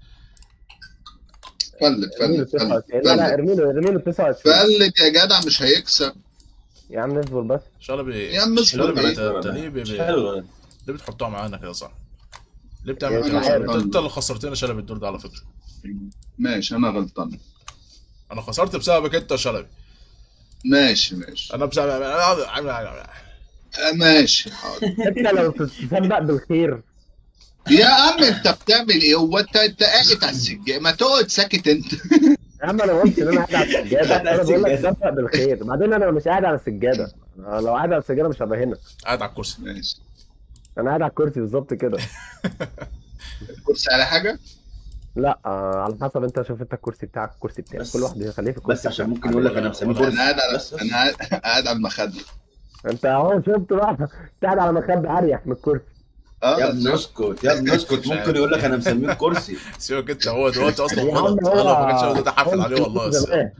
فلت ارميله فلت فلت 99 لا لا فلت ارميله ارميله 29 فلت يا جدع مش هيكسب يا عم اصبر بس شلبي يا عم اصبر شلبي بس. انت انت ليه بي- مش بي- حلو ليه بتحطها معانا كده صح؟ ليه بتعمل يا كده؟ عارف. انت انت اللي خسرتنا شلبي الدور ده على فكره ماشي انا غلطان انا خسرت بسببك انت يا شلبي ماشي ماشي انا بسبب آه، ماشي حاضر انت لو تتصدق بالخير يا عم انت بتعمل ايه هو انت انت قاعد على السجاده ما تقعد ساكت انت يا عم انا قلت ان انا قاعد على السجاده قاعد على انا بقول لك السجادة. تصدق بالخير بعدين انا مش قاعد على السجاده أنا لو قاعد على السجاده مش هبقى هنا قاعد على الكرسي ماشي انا قاعد على الكرسي بالظبط كده كرسي على حاجه لا آه على حسب انت شوف انت الكرسي بتاعك الكرسي بتاعك بس- كل واحد يخليه في الكرسي بس عشان بتاعه. ممكن يقول لك انا مسميه ولا- كرسي انا قاعد على بس- بس. انا قاعد- قاعد على المخده انت اهو شفت بقى انت قاعد على مخده اريح من الكرسي اه يا ابني اسكت يا ابني اسكت ممكن يقول لك انا مسميه كرسي سيبك انت هو دلوقتي اصلا يا عم غلط هو انا لو ما كانش هو ده حافل هو عليه والله بس زمان.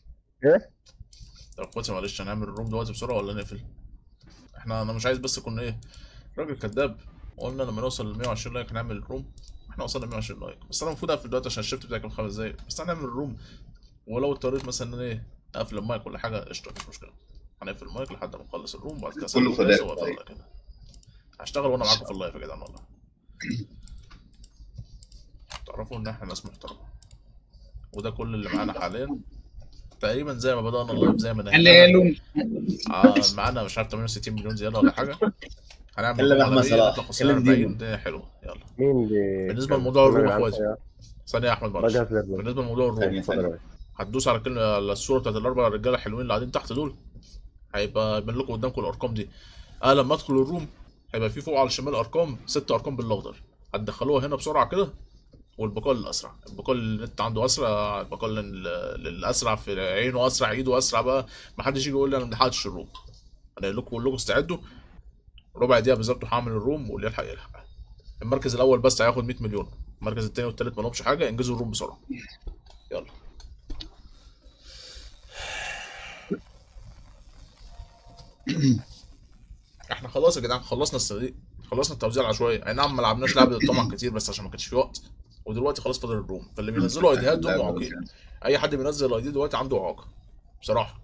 طب خد معلش هنعمل الروم دلوقتي بسرعه ولا نقفل؟ احنا انا مش عايز بس يكون ايه راجل كذاب قلنا لما نوصل ل 120 لايك هنعمل الروم احنا وصلنا 120 لايك بس انا المفروض اقفل دلوقتي عشان الشيفت بتاعي كان خمس دقايق بس هنعمل الروم ولو اضطريت مثلا ان أنا ايه اقفل المايك ولا حاجه قشطه مفيش مشكله هنقفل المايك لحد ما نخلص الروم وبعد كده كله أسيب الناس فداء. وأقفل كده هشتغل وانا معاكم في اللايف يا جدعان والله تعرفوا ان احنا ناس محترمه وده كل اللي معانا حاليا تقريبا زي ما بدأنا اللايف زي ما نهينا حلالو آه، معانا مش عارف 68 مليون زياده ولا حاجه هنعمل كلم رقم أحمد على صلاح. نطلع خسارة كلم 40 ديمو. ده حلو يلا مين دي بالنسبة لموضوع الروم يا يا اخواتي. جدعان، ثانيه يا احمد معلش بجهز للروم. بالنسبه لموضوع الروم ثانية ثانية هتدوس على كلمه على الصوره بتاعت الاربع رجاله الحلوين اللي قاعدين تحت دول هيبقى يبان لكم قدامكم الارقام دي انا لما ادخل الروم هيبقى في فوق على الشمال ارقام ست ارقام بالاخضر هتدخلوها هنا بسرعه كده والبقاء للاسرع البقاء اللي النت عنده اسرع البقاء لل- للاسرع في عينه اسرع ايده اسرع بقى ما حدش يجي يقول لي انا ما لحقتش الروم انا قايل لكم كلكم استعدوا ربع دقيقه بالظبط هعمل الروم واللي يلحق يلحق المركز الاول بس هياخد 100 مليون المركز الثاني والثالث ما لهمش حاجه انجزوا الروم بسرعه يلا احنا خلاص يا جدعان خلصنا الصناديق خلصنا التوزيع العشوائي اي نعم ما لعبناش لعبه الطمع كتير بس عشان ما كانش في وقت ودلوقتي خلاص فاضل الروم فاللي بينزلوا ايديهات دول معاقين اي حد بينزل ايدي دلوقتي عنده اعاقه بصراحه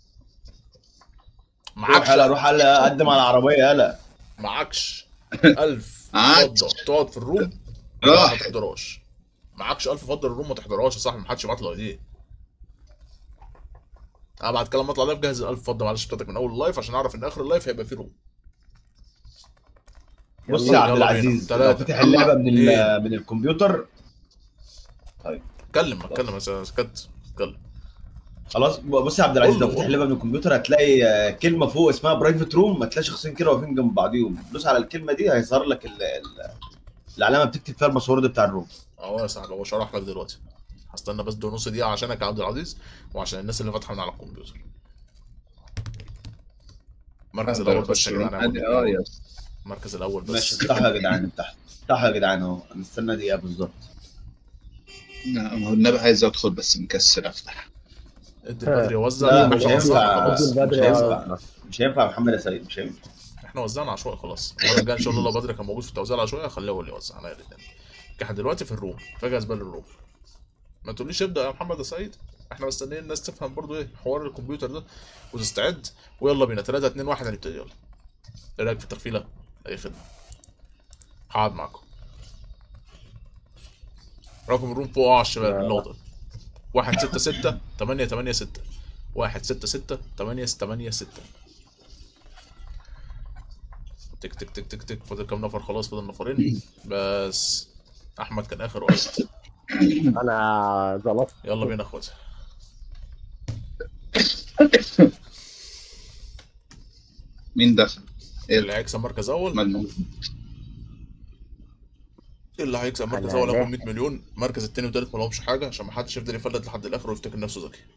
روح معكش هلا روح هلا قدم على العربيه هلا معكش 1000 معكش. فضه تقعد في الروم راح. ما تحضرهاش معكش 1000 فضه الروم ما تحضرهاش يا صاحبي ما حدش يبعت له ايديه انا بعد كده لما اطلع لايف جهز ال 1000 فضه معلش بتاعتك من اول اللايف عشان اعرف ان اخر اللايف هيبقى فيه روم بص يلا يا عبد بينا. العزيز لو تلاتة. فتح اللعبه من ال- إيه؟ من الكمبيوتر اتكلم اتكلم يا سكت اتكلم خلاص بص يا عبد العزيز قول لو له، فتح قول له. اللعبه من الكمبيوتر هتلاقي آه، كلمه فوق اسمها برايفت روم هتلاقي شخصين كده واقفين جنب بعضيهم دوس على الكلمه دي هيظهر لك ال- ال- العلامه بتكتب فيها الباسورد بتاع الروم اهو يا صاحبي هو شرح لك دلوقتي هستنى بس دول نص دقيقه عشانك يا عبد العزيز وعشان الناس اللي فاتحه من على الكمبيوتر المركز الاول بس يا جدعان عادي اه يا المركز الاول بس ماشي افتحوا يا جدعان افتحوا افتحوا يا جدعان اهو هنستنى دقيقه بالظبط لا، ما هو النبي عايز ادخل بس مكسر افتح ادي البدري وزع لا، احنا مش خلاص هينفع. خلاص. بدري مش بدري هينفع. آه. مش هينفع يا محمد يا سيد مش هينفع احنا وزعنا عشوائي خلاص المره الجايه ان شاء الله لو بدري كان موجود في التوزيع العشوائي هخليه هو اللي يوزع انا الاثنين احنا دلوقتي في الروم فجاه زباله الروم ما تقوليش ابدا يا محمد يا سعيد احنا مستنيين الناس تفهم برضو ايه حوار الكمبيوتر ده وتستعد ويلا بينا 3 2 1 هنبتدي يلا ايه رايك في الترفيله اي خدمه هقعد معاكم رقم الروم فوق على الشمال لا. الاخضر 1 6 6 8 8 6 1 6 6 8 8 6 تك تك تك تك تك فاضل كام نفر خلاص فاضل نفرين بس احمد كان اخر واحد انا ظبطت يلا بينا اخواتي مين دخل؟ ايه اللي هيكسب مركز اول مجنون اللي هيكسب مركز أنا اول لا. هياخد 100 مليون المركز التاني والتالت ما لهمش حاجه عشان ما حدش يفضل يفلت لحد الاخر ويفتكر نفسه ذكي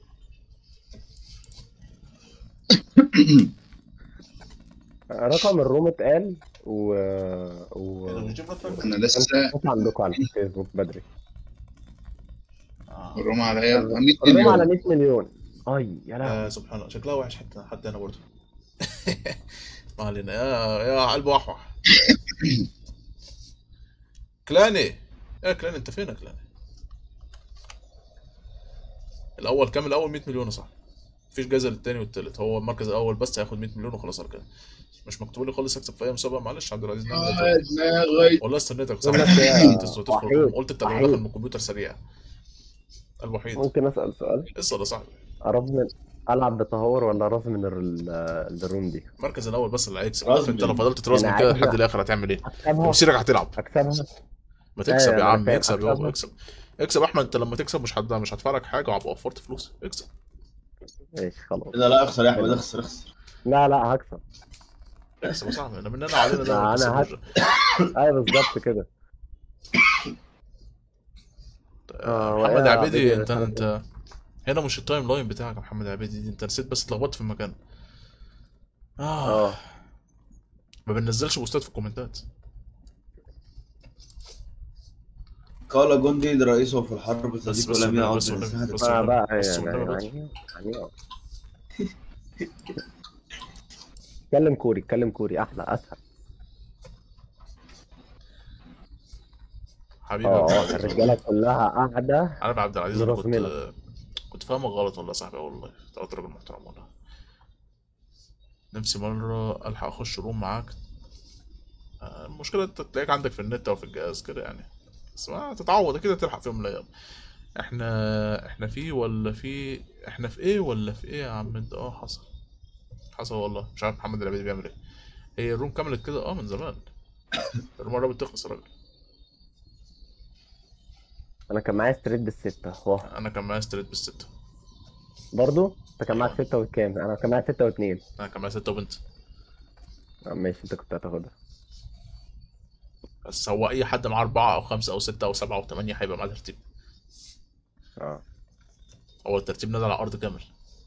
رقم الروم اتقال و و انا لسه انت عندكم على الفيسبوك بدري آه. الروم عليا 100 الروم على مليون 100 مليون اي يا لهوي آه سبحان الله شكلها وحش حتى حتى انا برضه ما علينا يا يا قلب وحوح كلاني يا كلاني انت فين يا كلاني الاول كام الاول 100 مليون يا صاحبي مفيش جايزه للتاني والتالت هو المركز الاول بس هياخد 100 مليون وخلاص على كده مش مكتوب لي خالص اكسب في اي مسابقه معلش عبد العزيز نعمل آه، إيه؟ دماغي والله استنيتك بقول لك صح يا تدخل تدخل وحيد، قلت التجربه وحيد. داخل من الكمبيوتر سريع الوحيد ممكن اسال سؤال اسال يا صاحبي ارزمن العب بتهور ولا ارزمن ال- الروم دي المركز الاول بس اللي هيكسب رزم. انت لو فضلت ترازم يعني كده عايز لحد الاخر هتعمل ايه؟ اكسبها مسيرك هتلعب اكسبها ما تكسب أيوة، يا أنا عم فاهم. اكسب أكسبها. يابا اكسب اكسب احمد انت لما تكسب مش هت... مش هدفع لك حاجه وهبقى وفرت فلوس اكسب ماشي خلاص لا لا اخسر يا احمد اخسر اخسر لا لا هكسب اكسب يا صاحبي انا مننا علينا ده لا، ما أنا كسبناش. ايوه بالظبط كده آه، محمد وإيه عبيدي عبيدي انت الحركة؟ انت هنا مش التايم لاين بتاعك يا محمد عبيدي دي انت نسيت بس اتلخبطت في المكان اه اه ما بننزلش بوستات في الكومنتات قال جندي لرئيسه في الحرب بس صديق بس ولم والنبي، يعد بس والنبي، للساحة بس ما والنبي، بقى بس يعني والنبي بس. يعني يعني آه. اتكلم كوري اتكلم كوري احلى اسهل حبيبي اه يا اه محمد. الرجاله كلها قاعده انا يا عبد العزيز انا كنت براسمنا. كنت فاهمك غلط والله يا صاحبي والله انت قلت راجل محترم والله نفسي مرة ألحق أخش روم معاك آه، المشكلة أنت تلاقيك عندك في النت أو في الجهاز كده يعني بس ما تتعوض كده تلحق في يوم من الأيام احنا احنا في ولا في احنا في ايه ولا في ايه يا عم انت اه حصل حصل والله مش عارف محمد العبيدي بيعمل ايه هي الروم كملت كده اه من زمان الروم قربت تخلص يا راجل انا كان معايا ستريت بالستة واه انا كان معايا ستريت بالستة برضو انت كان معاك ستة وكام انا كان معايا ستة واتنين انا كان معايا ستة وبنت آه، ماشي انت كنت هتاخدها بس هو اي حد معاه اربعة او خمسة او ستة او سبعة او ثمانية هيبقى معاه ترتيب اه هو الترتيب نزل على الارض كامل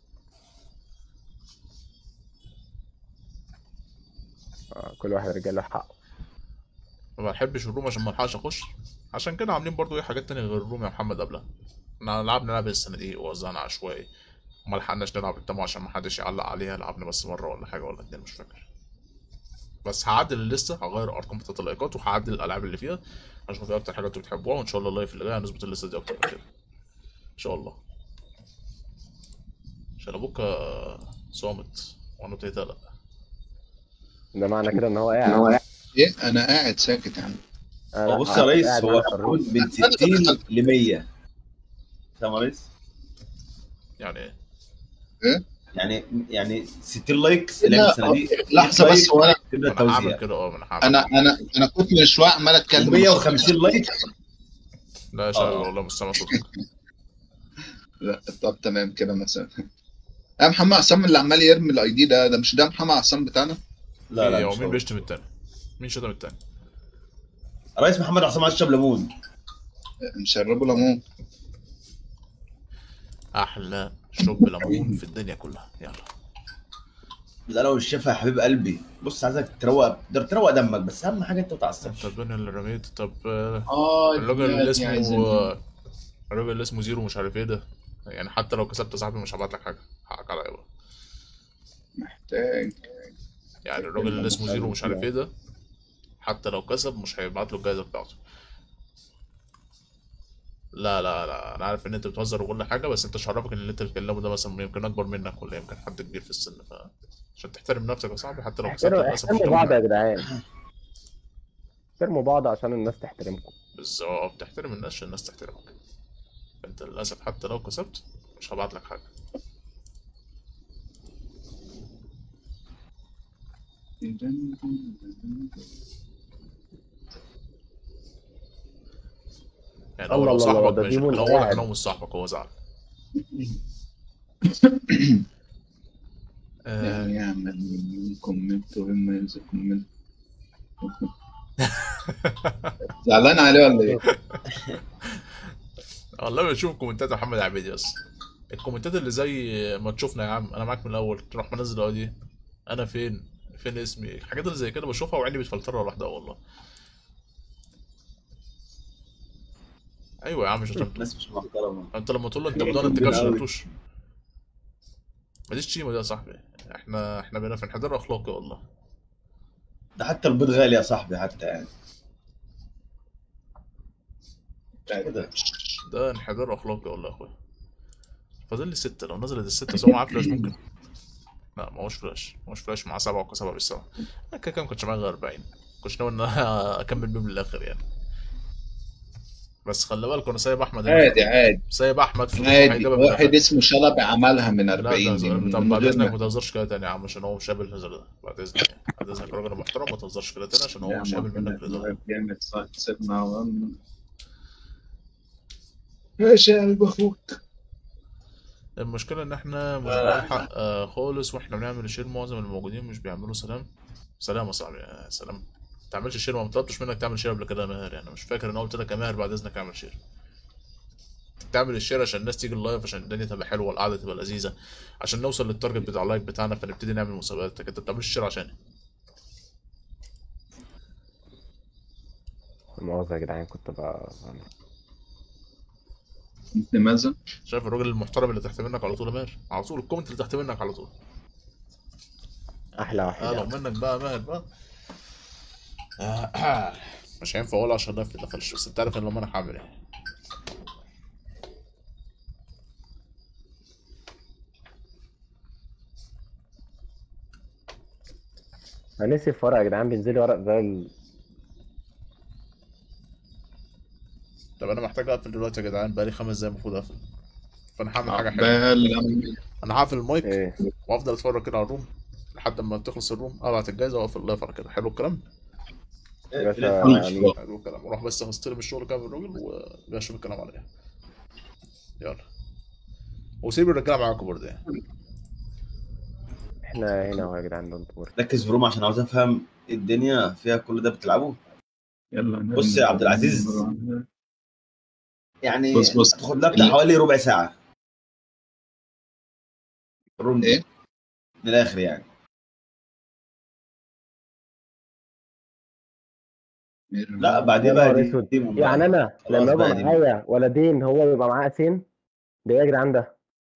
اه كل واحد رجال له حقه ما بحبش الروم عشان ما الحقش اخش عشان كده عاملين برضو ايه حاجات تانية غير الروم يا محمد قبلها احنا لعبنا لعبة الصناديق ووزعنا عشوائي وما لحقناش نلعب التمو عشان ما حدش يعلق عليها لعبنا بس مرة ولا حاجة ولا اتنين مش فاكر بس هعدل الليستة هغير ارقام بتاعت اللايكات وهعدل الالعاب اللي فيها عشان في اكتر حاجة انتوا بتحبوها وان شاء الله اللايف اللي جاي هنظبط الليستة دي اكتر من كده ان شاء الله عشان ابوك آه، صامت وانا ابتديت اقلق ده معنى كده ان هو قاعد ايه انا قاعد ساكت يا عم آه، لا، بص يا قاعد- ريس قاعد هو معاك في الروم. المفروض من 60 ل 100 فاهم يا ريس؟ يعني ايه يعني يعني 60 لايكس لا، لعبه الصناديق لحظه بس هو انا تبدا انا هعمل توزيع كده اه ما انا هعمل انا انا انا كنت من شويه عمال اتكلم 150 لايك لا يا شباب آه. والله مش سامع صوتك لا طب تمام كده مثلا يا محمد عصام اللي عمال يرمي الاي دي ده ده مش ده محمد عصام بتاعنا لا لا ايه هو مش مين هو. بيشتم التاني مين شتم التاني رئيس محمد عصام عايز يشرب ليمون نشربه ليمون احلى شرب ليمون في الدنيا كلها يلا لا لو الشفا يا حبيب قلبي بص عايزك تروق ده تروق دمك بس اهم حاجه انت ما انت تعصبش الدنيا اللي رميت طب آه، اه الراجل اللي اسمه آه، الراجل اللي اسمه زيرو مش عارف ايه ده يعني حتى لو كسبت يا صاحبي مش هبعت لك حاجه حقك عليا بقى محتاج يعني الراجل اللي اسمه زيرو مش عارف ايه ده حتى لو كسب مش هيبعت له الجايزه بتاعته لا لا لا انا عارف ان انت بتهزر وكل حاجه بس انت مش عارفك ان اللي انت بتكلمه ده مثلا يمكن اكبر منك ولا يمكن حد كبير في السن ف عشان تحترم نفسك يا صاحبي حتى لو كسبت احترموا للاسف مش احترموا بعض يا هتاخد جدعان احترموا بعض عشان الناس تحترمكم بالظبط تحترم الناس عشان الناس تحترمك انت للاسف حتى لو كسبت مش هبعت لك حاجه يعني هو الله لو الله الله، صاحبك ده ماشي ديمون لو واضح قاعد. ان هو مش صاحبك هو زعل آه، يعني يعمل كومنت وهم ينزل كومنت زعلان عليه ولا ايه؟ والله بشوف كومنتات محمد عبيدي بس الكومنتات اللي زي ما تشوفنا يا عم انا معاك من الاول تروح منزل دي انا فين فين اسمي الحاجات اللي زي كده بشوفها وعيني بتفلترها لوحدها والله ايوه يا عم شتمته الناس مش محترمه انت لما تقول له انت بدون انت كده شتمتوش ما دي شتيمه دي يا صاحبي احنا احنا بقينا في انحدار اخلاقي والله ده حتى البيض غالي يا صاحبي حتى يعني كده ده انحدار اخلاقي والله يا اخويا فاضل لي ستة لو نزلت الستة بس هو معاه فلاش ممكن لا ما هوش فلاش ما هوش فلاش معاه سبعة وسبعة بالسبعة انا كده كده ما كنتش معايا غير 40 كنتش ناوي ان انا اكمل بيهم للاخر يعني بس خلي بالك انا سايب احمد هنا. عادي عادي سايب احمد في عادي هيجيبها من واحد الآخر. اسمه شلبي عملها من لا 40 دي ده من طب بعد غير اذنك ما- ما تهزرش كده تاني يا عم عشان هو مش قابل الهزار ده بعد اذنك يعني. بعد اذنك راجل محترم ما تهزرش كده تاني عشان هو مش قابل منك الهزار ده جامد صح سيبنا وقلنا. ماشي يا قلب اخوك المشكلة إن إحنا مش بنلحق آه خالص وإحنا بنعمل شير معظم الموجودين مش بيعملوا سلام سلام يا صاحبي يا سلام ما تعملش شير ما طلبتش منك تعمل شير قبل كده يا ماهر يعني مش فاكر إن أنا قلت لك يا ماهر بعد إذنك اعمل شير تعمل الشير عشان الناس تيجي اللايف عشان الدنيا تبقى حلوة والقعدة تبقى لذيذة عشان نوصل للتارجت بتاع اللايك بتاعنا فنبتدي نعمل مسابقات لكن أنت بتعملش شير عشاني مؤاخذة يا جدعان كنت بقى انت ماذا؟ شايف الراجل المحترم اللي تحت منك على طول يا ماهر على طول الكومنت اللي تحت منك على طول احلى واحد اه لو يعني. منك بقى ماهر بقى آه، مش هينفع اقول عشان نفت دخلش بس انت عارف ان لما انا هعمل ايه انا نسي في ورق يا جدعان بينزل لي ورق زي ال... طب انا محتاج اقفل دلوقتي يا جدعان بقالي خمس دقايق المفروض اقفل فانا هعمل حاجه حلوه عقبال انا هقفل المايك ايه وافضل اتفرج كده على الروم لحد ما تخلص الروم ابعت الجايزه واقفل اللايف على كده حلو الكلام يا باشا يعني يعني حلو الكلام اروح بس استلم الشغل كده من الراجل واشوف الكلام على ايه يلا وسيب الرجاله معاكم برضه يعني احنا هنا اهو يا جدعان دونت وري ركز في روم عشان عاوز افهم الدنيا فيها كل ده بتلعبه يلا بص يا عبد العزيز. يعني بص- بص. تاخد لك حوالي ربع ساعه الروم دي ايه؟ من الاخر يعني لا بعدين يا بقى نهار دي, اسود. دي من يعني بعد. انا خلاص لما بقى يبقى دي. معايا ولدين هو بيبقى معاه اسين ده ايه يا جدعان ده؟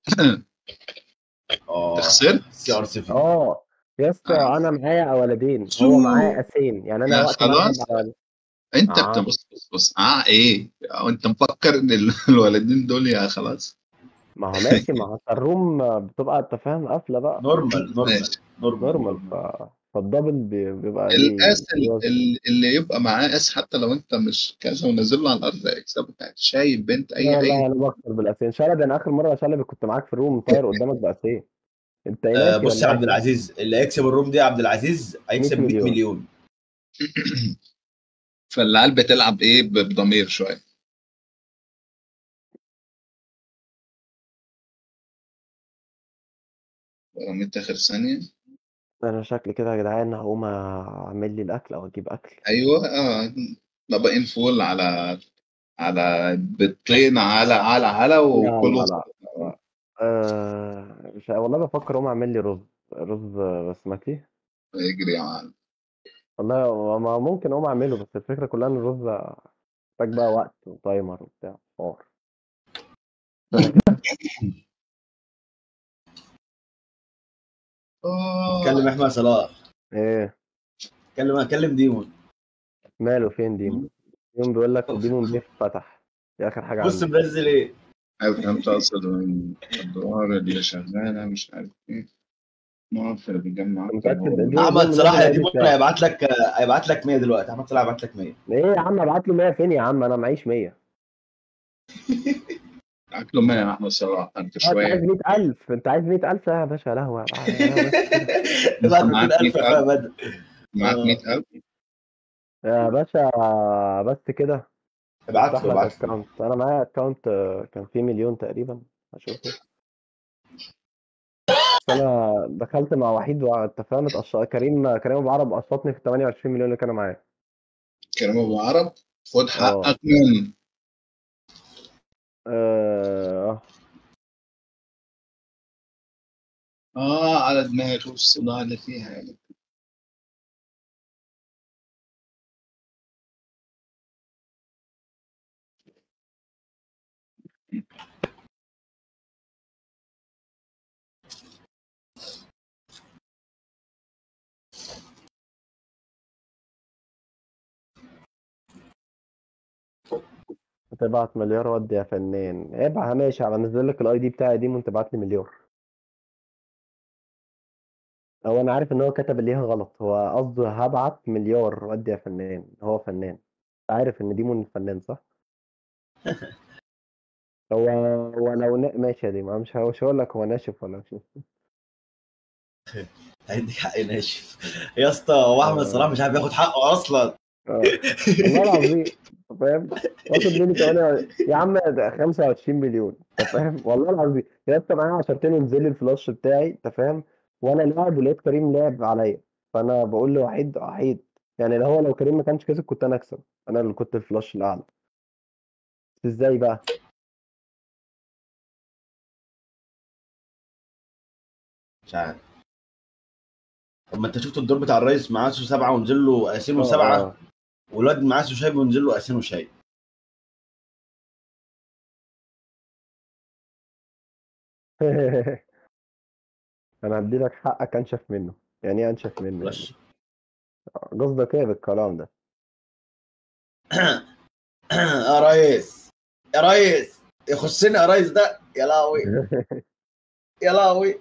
اه تخسر؟ سي ار 7 اه يا اسطى آه. انا معايا ولدين هو شو؟ معاه اسين يعني انا لا، وقت ما خلاص. ألعب على- انت آه. بتبص بص بص اه ايه انت مفكر ان ال- الولدين دول يا خلاص ما هو ماشي ما هو الروم بتبقى انت فاهم قافله بقى نورمال نورمال ماشي. نورمال نورمال ف... فالدبل بي- بيبقى ليه الاس ليه وزن. ال- اللي يبقى معاه اس حتى لو انت مش كذا ونزل له على الارض هيكسبك يعني شايف بنت اي لا لا اي انا بخسر بالاسين شلبي انا اخر مره شلبي كنت معاك في الروم طاير قدامك باسين انت ايه آه ناسي بص ولا يا عبد إيه؟ العزيز اللي هيكسب الروم دي يا عبد العزيز هيكسب 100 مليون. مليون فالعيال بتلعب ايه ب- بضمير شويه رميت اخر ثانيه انا شكلي كده يا جدعان هقوم اعمل لي الاكل او اجيب اكل ايوه اه بابا فول على على بيضتين على على على لا وكله لا لا آه مش والله بفكر اقوم اعمل لي رز رز بسمتي يجري يا معلم والله ما ممكن اقوم اعمله بس الفكره كلها ان الرز محتاج بقى وقت وتايمر وبتاع حوار آه. كلم احمد صلاح ايه كلم كلم ديمون ماله فين ديمون ديمون بيقول لك ديمون بيف فتح دي اخر حاجه بص عندي منزل ايه أيوة فهمت أقصد من الأدوار اللي شغالة مش عارف إيه نقف اللي بيجمع متأكد إن دي- احمد دي صلاح يا منزل ديمون بتاعي. هيبعت لك هيبعت لك 100 دلوقتي احمد صلاح هيبعت لك 100 ايه يا عم ابعت له 100 فين يا عم انا معيش 100 أكله ما يا أحمد صلاح أنت انت عايز شوية 100000 انت عايز 100000 يا باشا يا لهوي يا ابعت معاك 200000 يا 100,000. بدر معاك آه. 100000 يا باشا بس كده ابعت افتح له لك ابعت له اكونت انا معايا اكونت كان فيه مليون تقريبا هشوفه بس انا دخلت مع وحيد وانت فاهم اتقش- كريم كريم ابو عرب قسطني في 28 مليون اللي كانوا معايا كريم أبو عرب خد آه. حقك منه اه آه على دماغي والصداع اللي فيها يعني تبعت مليار ودي يا فنان ابعت ماشي على انزل لك الاي دي بتاعي دي وانت تبعت لي مليون هو انا عارف ان هو كتب اللي هي غلط هو قصده هبعت مليار ودي يا فنان هو فنان عارف ان ديمون فنان صح هو هو لو نا... ماشي يا ديمون مش مش هقول لك هو ناشف ولا مش ناشف. هيديك حق ناشف يا اسطى هو احمد آه. صلاح مش عارف ياخد حقه اصلا اه والله العظيم فاهم واخد مني 8 يا عم ده 25 مليون انت فاهم والله العظيم يا اسطى معايا عشرتين ونزل لي الفلاش بتاعي انت فاهم وانا لاعب ولقيت كريم لعب عليا فانا بقول له وحيد وحيد يعني لو هو لو كريم ما كانش كسب كنت انا اكسب انا اللي كنت الفلاش الاعلى بس ازاي بقى مش عارف طب ما انت شفت الدور بتاع الرئيس معاسه سبعه ونزل له قاسين آه، وسبعه آه. والواد معاسه شايب ونزل له قاسين وشايب انا هدي لك حقك انشف منه يعني ايه انشف منه يعني فلاش قصدك ايه بالكلام ده يا ريس يا ريس يخصني يا ريس ده يا لهوي يا لهوي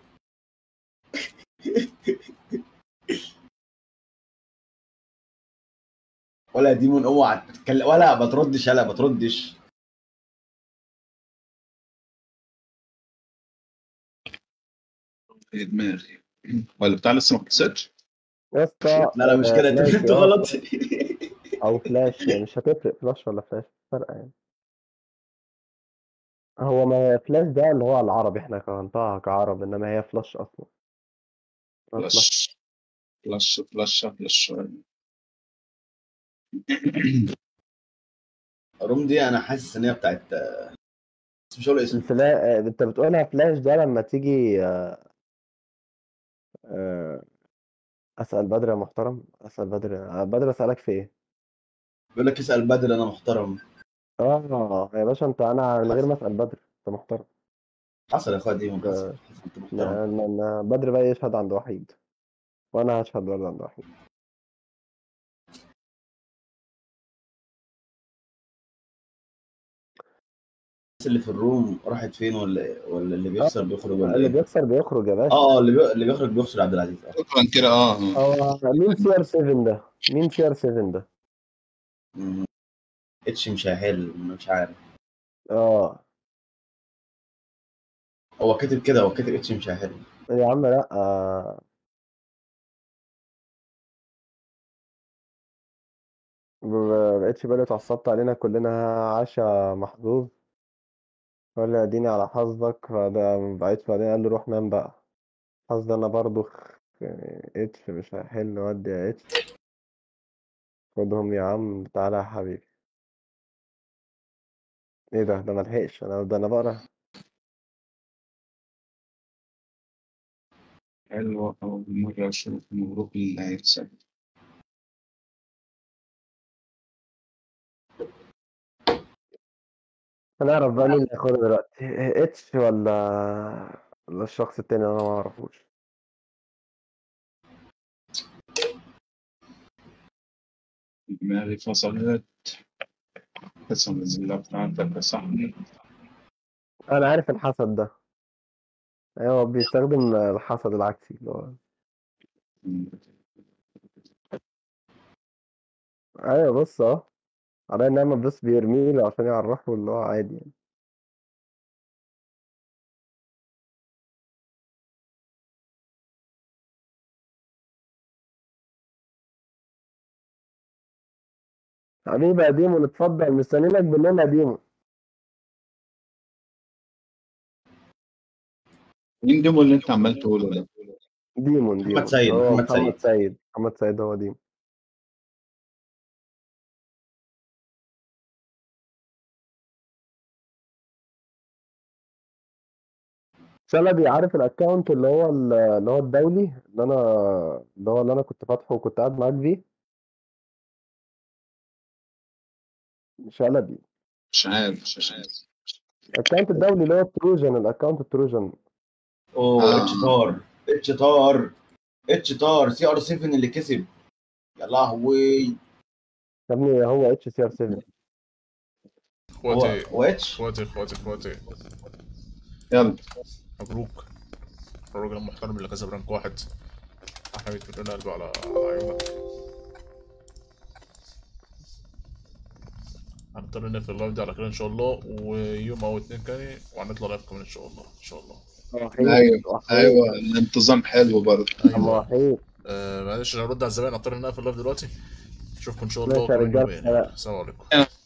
ولا يا ديمون اوعى تتكلم ولا ما تردش يلا ما تردش في دماغي ولا بتاع لسه ما خلصتش يا اسطى لا لا مش آه، كده انت فلاش فهمت آه، غلط او فلاش يعني مش هتفرق فلاش ولا فلاش فرق يعني هو ما هي فلاش ده اللي هو العربي احنا كهنطقها كعرب انما هي فلاش اصلا فلاش فلاش فلاش فلاش فلاش روم دي انا حاسس ان هي بتاعت بس مش هقول اسم الفلا... آه، انت بتقولها فلاش ده لما تيجي آه، آه، اسال بدر يا محترم اسال بدر آه، بدر اسالك في ايه بيقول لك اسال بدر انا محترم اه يا باشا انت انا من غير ما اسال بدر انت محترم حصل يا اخويا ديمون حصل آه، حصل، انت ن- محترم ن- ن- بدر بقى يشهد عند وحيد وانا هشهد برضه عند وحيد الناس اللي في الروم راحت فين ولا ولا اللي بيخسر بيخرج ولا اللي ايه؟ بيخسر بيخرج يا باشا اه اه اللي بي... اللي بيخرج بيخسر عبد العزيز اه شكرا كده اه هو مين سي ار 7 ده مين سي ار 7 ده مم. اتش مش هيحل مش عارف اه هو كاتب كده هو كاتب اتش مش هيحل يا عم لا آه. ب- بقتش بالي اتعصبت علينا كلنا عشا محظوظ قال لي اديني على حظك فده بقيت بعدين قال لي روح نام بقى حظ انا برضو خ- يعني اتش مش هيحل ودي يا اتش خدهم يا عم تعالى يا حبيبي ايه ده ده ملحقش انا ده انا بقرا حلوة أول مرة أشوف مبروك اللي هيكسب هنعرف بقى مين اللي هياخدها دلوقتي اتش ولا ولا الشخص التاني اللي انا ما اعرفوش دماغي فصلت قسم بالله بتاعتك يا صاحبي انا عارف الحسد ده ايوه بيستخدم الحسد العكسي اللي هو ايوه بص اه على النعمة بس بيرميه له عشان يعرفه اللي هو عادي يعني حبيبي يا ديمون اتفضل مستنيلك بالليل يا ديمون مين ديمو اللي انت عمال تقوله ده؟ ديمون ديمون سيد، هو محمد محمد سيد محمد سيد هو ديمون شلبي عارف الاكونت اللي هو اللي هو الدولي اللي انا اللي هو اللي انا كنت فاتحه وكنت قاعد معاك فيه شلبي مش عارف مش عارف الاكونت الدولي اللي هو التروجن الاكونت التروجن اوه آه. اتش تار اتش تار اتش تار سي ار 7 اللي كسب يا لهوي يا ابني هو اتش سي ار 7 هو اخواتي هو اتش اخواتي اخواتي اخواتي يلا مبروك الراجل المحترم اللي كسب رانك واحد احنا بيتمنى قلبي على على عيونك هنضطر نقفل اللايف ده على كده ان شاء الله ويوم او اتنين تاني وهنطلع لايف كمان ان شاء الله ان شاء الله ايوه ايوه الانتظام حلو برضه اما وحيد آه معلش انا ارد على الزبائن اضطر نقفل اللايف دلوقتي اشوفكم ان شاء الله ماشي يا كمان رجالة. يومين. السلام عليكم